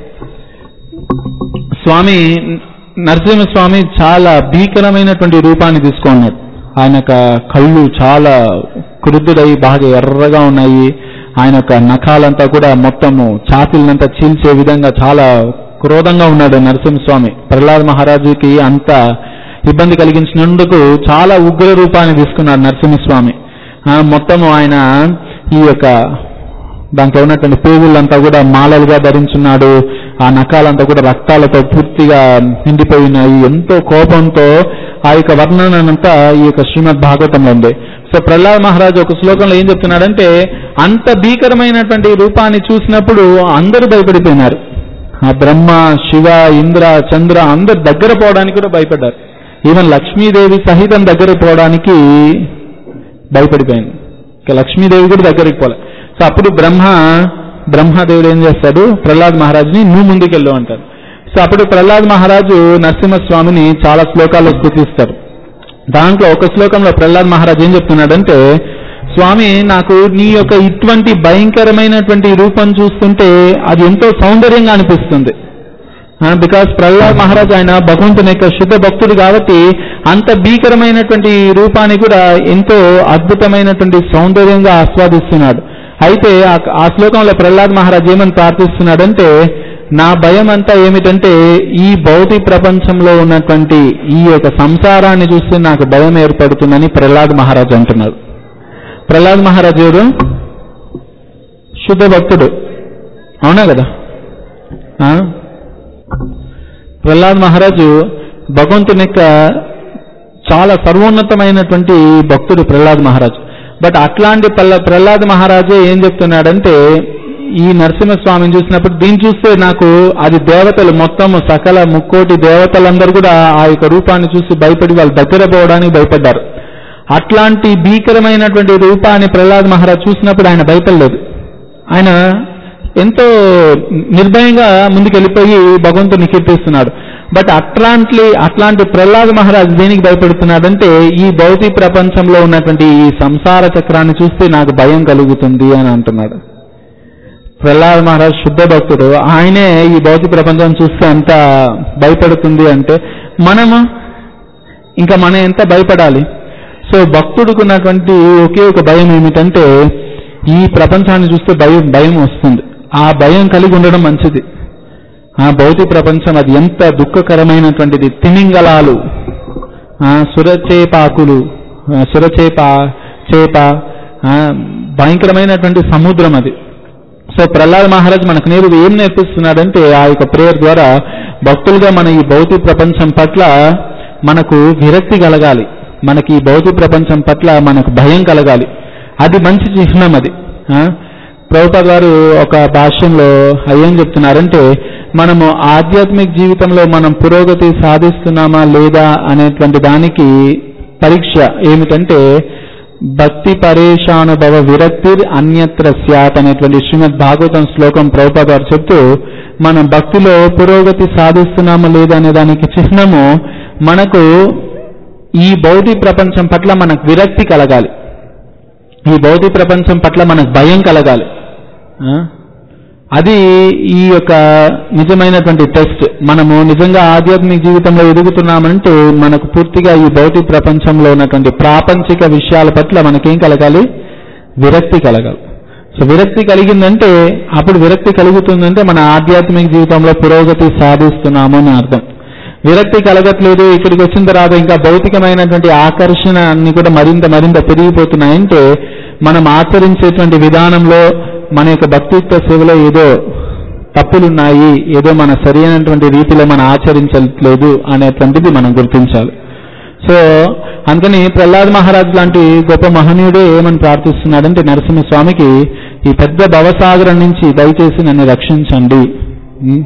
Speaker 1: స్వామి నరసింహస్వామి చాలా భీకరమైనటువంటి రూపాన్ని తీసుకున్నాడు ఆయన యొక్క కళ్ళు చాలా క్రుద్ధుడై బాగా ఎర్రగా ఉన్నాయి ఆయన యొక్క నఖాలంతా కూడా మొత్తము ఛాతీలనంతా చీల్చే విధంగా చాలా క్రోధంగా ఉన్నాడు నరసింహస్వామి ప్రహ్లాద్ మహారాజుకి అంత ఇబ్బంది కలిగించినందుకు చాలా ఉగ్ర రూపాన్ని తీసుకున్నాడు నరసింహస్వామి ఆ, మొత్తము ఆయన ఈ యొక్క దాంట్లో ఉన్నటువంటి పేగులంతా కూడా మాలలుగా ధరించున్నాడు ఆ నఖాలంతా కూడా రక్తాలతో పూర్తిగా నిండిపోయి ఉన్నాయి ఎంతో కోపంతో ఆ యొక్క వర్ణనంతా ఈ యొక్క శ్రీమద్ భాగవతంలో ఉంది సో ప్రహ్లాద్ మహారాజు ఒక శ్లోకంలో ఏం చెప్తున్నాడంటే అంత భీకరమైనటువంటి రూపాన్ని చూసినప్పుడు అందరూ భయపడిపోయినారు ఆ బ్రహ్మ శివ ఇంద్ర చంద్ర అందరు దగ్గర పోవడానికి కూడా భయపడ్డారు ఈవెన్ లక్ష్మీదేవి సహితం దగ్గర పోవడానికి భయపడిపోయింది ఇక లక్ష్మీదేవి కూడా దగ్గరికి పోలే సో అప్పుడు బ్రహ్మ బ్రహ్మదేవుడు ఏం చేస్తాడు ప్రహ్లాద్ మహారాజుని నువ్వు ముందుకెళ్ళు అంటాడు సో అప్పుడు ప్రహ్లాద్ మహారాజు నరసింహస్వామిని చాలా శ్లోకాల్లో స్థుతిస్తాడు దాంట్లో ఒక శ్లోకంలో ప్రహ్లాద్ మహారాజ్ ఏం చెప్తున్నాడంటే స్వామి నాకు నీ యొక్క ఇటువంటి భయంకరమైనటువంటి రూపం చూస్తుంటే అది ఎంతో సౌందర్యంగా అనిపిస్తుంది బికాస్ ప్రహ్లాద్ మహారాజ్ ఆయన భగవంతుని యొక్క శుద్ధ భక్తుడు కాబట్టి అంత భీకరమైనటువంటి రూపాన్ని కూడా ఎంతో అద్భుతమైనటువంటి సౌందర్యంగా ఆస్వాదిస్తున్నాడు అయితే ఆ- ఆ శ్లోకంలో ప్రహ్లాద్ మహారాజ్ ఏమని ప్రార్థిస్తున్నాడంటే నా భయం అంతా ఏమిటంటే ఈ భౌతిక ప్రపంచంలో ఉన్నటువంటి ఈ యొక్క సంసారాన్ని చూస్తే నాకు భయం ఏర్పడుతుందని ప్రహ్లాద్ మహారాజ్ అంటున్నాడు ప్రహ్లాద్ మహారాజ్ ఎవరు శుద్ధ భక్తుడు అవునా కదా ఆ? ప్రహ్లాద్ మహారాజు భగవంతుని యొక్క చాలా సర్వోన్నతమైనటువంటి భక్తుడు ప్రహ్లాద్ మహారాజు బట్ అట్లాంటి ప్రహ్లా ప్రహ్లాద్ మహారాజే ఏం చెప్తున్నాడంటే ఈ నరసింహస్వామిని చూసినప్పుడు దీన్ని చూస్తే నాకు అది దేవతలు మొత్తం సకల ముక్కోటి దేవతలందరూ కూడా ఆ యొక్క రూపాన్ని చూసి భయపడి వాళ్ళు దగ్గర పోవడానికి భయపడ్డారు అట్లాంటి భీకరమైనటువంటి రూపాన్ని ప్రహ్లాద్ మహారాజ్ చూసినప్పుడు ఆయన భయపడలేదు ఆయన ఎంతో నిర్భయంగా ముందుకెళ్ళిపోయి భగవంతుని కీర్తిస్తున్నాడు బట్ అట్లాంటి అట్లాంటి ప్రహ్లాద్ మహారాజ్ దేనికి భయపడుతున్నాడంటే ఈ భౌతిక ప్రపంచంలో ఉన్నటువంటి ఈ సంసార చక్రాన్ని చూస్తే నాకు భయం కలుగుతుంది అని అంటున్నాడు ప్రహ్లాద్ మహారాజ్ శుద్ధ భక్తుడు ఆయనే ఈ భౌతిక ప్రపంచం చూస్తే అంత భయపడుతుంది అంటే మనము ఇంకా మనం ఎంత భయపడాలి సో భక్తుడికి ఉన్నటువంటి ఒకే ఒక భయం ఏమిటంటే ఈ ప్రపంచాన్ని చూస్తే భయం భయం వస్తుంది ఆ భయం కలిగి ఉండడం మంచిది ఆ భౌతిక ప్రపంచం అది ఎంత దుఃఖకరమైనటువంటిది తిమింగలాలు ఆ, సురచేపాకులు ఆ, సురచేప చేప ఆ, భయంకరమైనటువంటి సముద్రం అది సో ప్రహ్లాద్ మహారాజ్ మనకు నేరు ఏం నేర్పిస్తున్నాడంటే ఆ యొక్క ప్రేయర్ ద్వారా భక్తులుగా మన ఈ భౌతిక ప్రపంచం పట్ల మనకు విరక్తి కలగాలి మనకి ఈ భౌతిక ప్రపంచం పట్ల మనకు భయం కలగాలి అది మంచి చిహ్నం అది ఆ? ప్రభుపాద్ గారు ఒక భాష్యంలో ఏం చెప్తున్నారంటే మనము ఆధ్యాత్మిక జీవితంలో మనం పురోగతి సాధిస్తున్నామా లేదా అనేటువంటి దానికి పరీక్ష ఏమిటంటే భక్తి పరేషానుభవ విరక్తిర్ అన్యత్ర స్యాత్ అనేటువంటి శ్రీమద్ భాగవతం శ్లోకం ప్రభుపాద గారు చెప్తూ మనం భక్తిలో పురోగతి సాధిస్తున్నామా లేదా అనే దానికి చిహ్నము మనకు ఈ భౌతిక ప్రపంచం పట్ల మనకు విరక్తి కలగాలి ఈ భౌతిక ప్రపంచం పట్ల మనకు భయం కలగాలి ఆ? అది ఈ యొక్క నిజమైనటువంటి టెస్ట్ మనము నిజంగా ఆధ్యాత్మిక జీవితంలో ఎదుగుతున్నామంటే మనకు పూర్తిగా ఈ భౌతిక ప్రపంచంలో ఉన్నటువంటి ప్రాపంచిక విషయాల పట్ల మనకేం కలగాలి విరక్తి కలగాలి సో విరక్తి కలిగిందంటే అప్పుడు విరక్తి కలుగుతుందంటే మన ఆధ్యాత్మిక జీవితంలో పురోగతి సాధిస్తున్నాము అని అర్థం విరక్తి కలగట్లేదు ఇక్కడికి వచ్చిన తర్వాత ఇంకా భౌతికమైనటువంటి ఆకర్షణ అన్ని కూడా మరింత మరింత పెరిగిపోతున్నాయంటే మనం ఆచరించేటువంటి విధానంలో మన యొక్క భక్తిత్వ సేవలో ఏదో తప్పులున్నాయి ఏదో మన సరి అయినటువంటి రీతిలో మనం ఆచరించట్లేదు అనేటువంటిది మనం గుర్తించాలి సో అందుకని ప్రహ్లాద్ మహారాజ్ లాంటి గొప్ప మహనీయుడే ఏమని ప్రార్థిస్తున్నాడంటే నరసింహస్వామికి ఈ పెద్ద భవసాగరం నుంచి దయచేసి నన్ను రక్షించండి ఉం?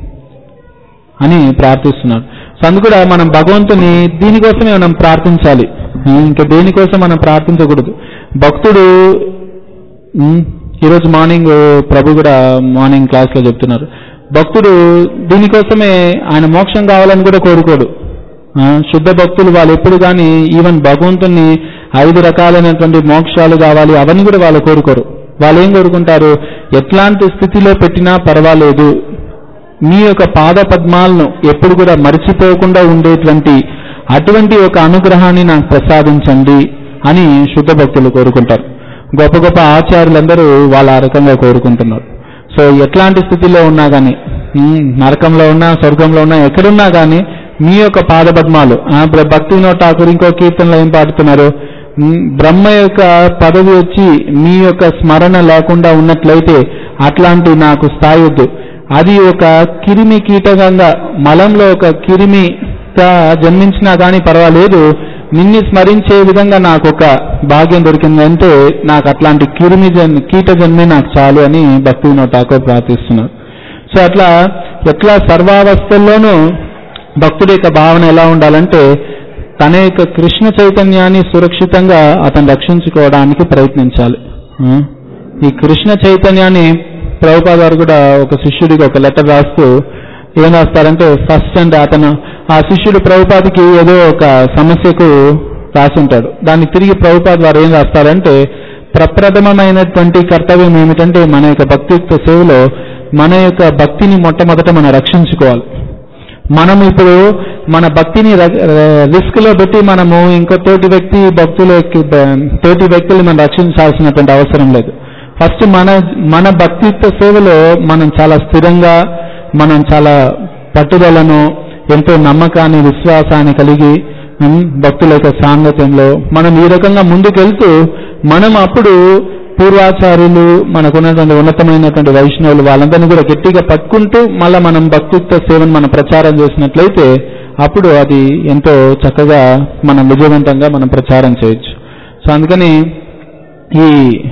Speaker 1: అని ప్రార్థిస్తున్నాడు సో అందు కూడా మనం భగవంతుని దీనికోసమే మనం ప్రార్థించాలి ఉం? ఇంకా దేనికోసం మనం ప్రార్థించకూడదు భక్తుడు ఉం? ఈరోజు మార్నింగ్ ప్రభు కూడా మార్నింగ్ క్లాస్లో చెప్తున్నారు భక్తుడు దీనికోసమే ఆయన మోక్షం కావాలని కూడా కోరుకోడు ఆ, శుద్ధ భక్తులు వాళ్ళు ఎప్పుడు కానీ ఈవెన్ భగవంతుని ఐదు రకాలైనటువంటి మోక్షాలు కావాలి అవన్నీ కూడా వాళ్ళు కోరుకోరు వాళ్ళు ఏం కోరుకుంటారు ఎట్లాంటి స్థితిలో పెట్టినా పర్వాలేదు మీ యొక్క పాద పద్మాలను ఎప్పుడు కూడా మర్చిపోకుండా ఉండేటువంటి అటువంటి ఒక అనుగ్రహాన్ని నాకు ప్రసాదించండి అని శుద్ధ భక్తులు కోరుకుంటారు గొప్ప గొప్ప ఆచార్యులందరూ వాళ్ళ ఆ రకంగా కోరుకుంటున్నారు సో ఎట్లాంటి స్థితిలో ఉన్నా కానీ నరకంలో ఉన్నా స్వర్గంలో ఉన్నా ఎక్కడున్నా కానీ మీ యొక్క పాదపద్మాలు ఆ, బ్ర- భక్తి వినోద్ ఠాకూర్ ఇంకో కీర్తనలో ఏం పాడుతున్నారు ఉమ్, బ్రహ్మ యొక్క పదవి వచ్చి మీ యొక్క స్మరణ లేకుండా ఉన్నట్లయితే అట్లాంటి నాకు స్థాయి వద్దు అది ఒక కిరిమి కీటకంగా మలంలో ఒక కిరిమిగా జన్మించినా కానీ పర్వాలేదు నిన్ను స్మరించే విధంగా నాకు ఒక భాగ్యం దొరికిందంటే నాకు అట్లాంటి కిరిమి జన్ కీట జన్మే నాకు చాలు అని భక్తి వినోద్ ఠాకూర్ ప్రార్థిస్తున్నారు సో అట్లా ఎట్లా సర్వావస్థల్లోనూ భక్తుడి యొక్క భావన ఎలా ఉండాలంటే తన యొక్క కృష్ణ చైతన్యాన్ని సురక్షితంగా అతను రక్షించుకోవడానికి ప్రయత్నించాలి ఆ? ఈ కృష్ణ చైతన్యాన్ని ప్రభుపాద గారు కూడా ఒక శిష్యుడికి ఒక లెటర్ రాస్తూ ఏం రాస్తారంటే ఫస్ట్ అంటే అతను ఆ శిష్యుడు ప్రభుపాదికి ఏదో ఒక సమస్యకు రాసి ఉంటాడు దాన్ని తిరిగి ప్రభుపాద వారు ఏం రాస్తారంటే ప్రప్రథమమైనటువంటి కర్తవ్యం ఏమిటంటే మన యొక్క భక్తియుక్త సేవలో మన యొక్క భక్తిని మొట్టమొదట మనం రక్షించుకోవాలి మనం ఇప్పుడు మన భక్తిని రిస్క్ లో పెట్టి మనము ఇంకో తోటి వ్యక్తి భక్తుల యొక్క- తోటి వ్యక్తులు మనం రక్షించాల్సినటువంటి అవసరం లేదు ఫస్ట్ మన మన భక్తిత్వ సేవలో మనం చాలా స్థిరంగా మనం చాలా పట్టుదలను ఎంతో నమ్మకాన్ని విశ్వాసాన్ని కలిగి ఉమ్, భక్తుల యొక్క సాంగత్యంలో మనం ఈ రకంగా ముందుకెళ్తూ మనం అప్పుడు పూర్వాచార్యులు మనకున్నటువంటి ఉన్నతమైనటువంటి వైష్ణవులు వాళ్ళందరినీ కూడా గట్టిగా పట్టుకుంటూ మళ్ళా మనం భక్తిత్వ సేవను మనం ప్రచారం చేసినట్లయితే అప్పుడు అది ఎంతో చక్కగా మనం విజయవంతంగా మనం ప్రచారం చేయొచ్చు సో అందుకని ఈ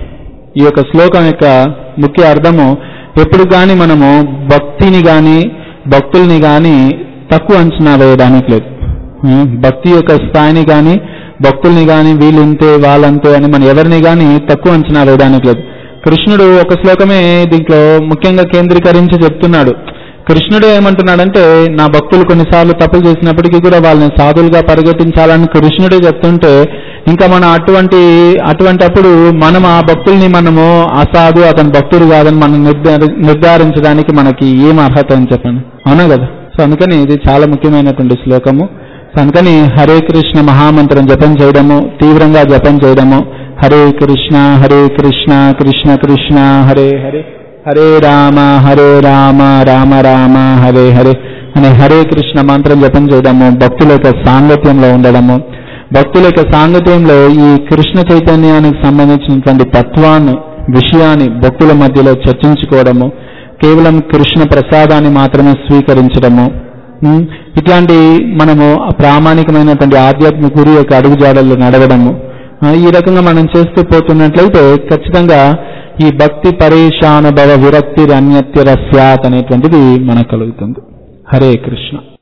Speaker 1: ఈ యొక్క శ్లోకం యొక్క ముఖ్య అర్థము ఎప్పుడు కానీ మనము భక్తిని కానీ భక్తుల్ని కానీ తక్కువ అంచనా వేయడానికి లేదు ఉం, భక్తి యొక్క స్థాయిని కానీ భక్తుల్ని కానీ వీళ్ళింతే వాళ్ళంతే అని మనం ఎవరిని కానీ తక్కువ అంచనా వేయడానికి లేదు కృష్ణుడు ఒక శ్లోకమే దీంట్లో ముఖ్యంగా కేంద్రీకరించి చెప్తున్నాడు కృష్ణుడు ఏమంటున్నాడంటే నా భక్తులు కొన్నిసార్లు తప్పులు చేసినప్పటికీ కూడా వాళ్ళని సాధువులుగా పరిగెట్టించాలని కృష్ణుడే చెప్తుంటే ఇంకా మనం అటువంటి అటువంటి అప్పుడు మనం ఆ భక్తుల్ని మనము అసాధు అతని భక్తుడు కాదని మనం నిర్ధారి నిర్ధారించడానికి మనకి ఏం అర్హత అని చెప్పండి అవునా కదా సో అందుకని ఇది చాలా ముఖ్యమైనటువంటి శ్లోకము సో అందుకని హరే కృష్ణ మహామంత్రం జపం చేయడము తీవ్రంగా జపం చేయడము హరే కృష్ణ హరే కృష్ణ కృష్ణ కృష్ణ హరే హరే హరే రామ హరే రామ రామ రామ హరే హరే అనే హరే కృష్ణ మంత్రం జపం చేయడము భక్తుల యొక్క సాంగత్యంలో ఉండడము భక్తుల యొక్క సాంగత్యంలో ఈ కృష్ణ చైతన్యానికి సంబంధించినటువంటి తత్వాన్ని విషయాన్ని భక్తుల మధ్యలో చర్చించుకోవడము కేవలం కృష్ణ ప్రసాదాన్ని మాత్రమే స్వీకరించడము ఉమ్, ఇట్లాంటి మనము ఆ ప్రామాణికమైనటువంటి ఆధ్యాత్మిక గురి యొక్క అడుగుజాడల్లో నడవడము ఆ, ఈ రకంగా మనం చేస్తూ పోతున్నట్లయితే ఖచ్చితంగా ఈ భక్తి పరేషానుభవ విరక్తి అన్యత్యర స్యాత్ అనేటువంటిది మనకు కలుగుతుంది హరే కృష్ణ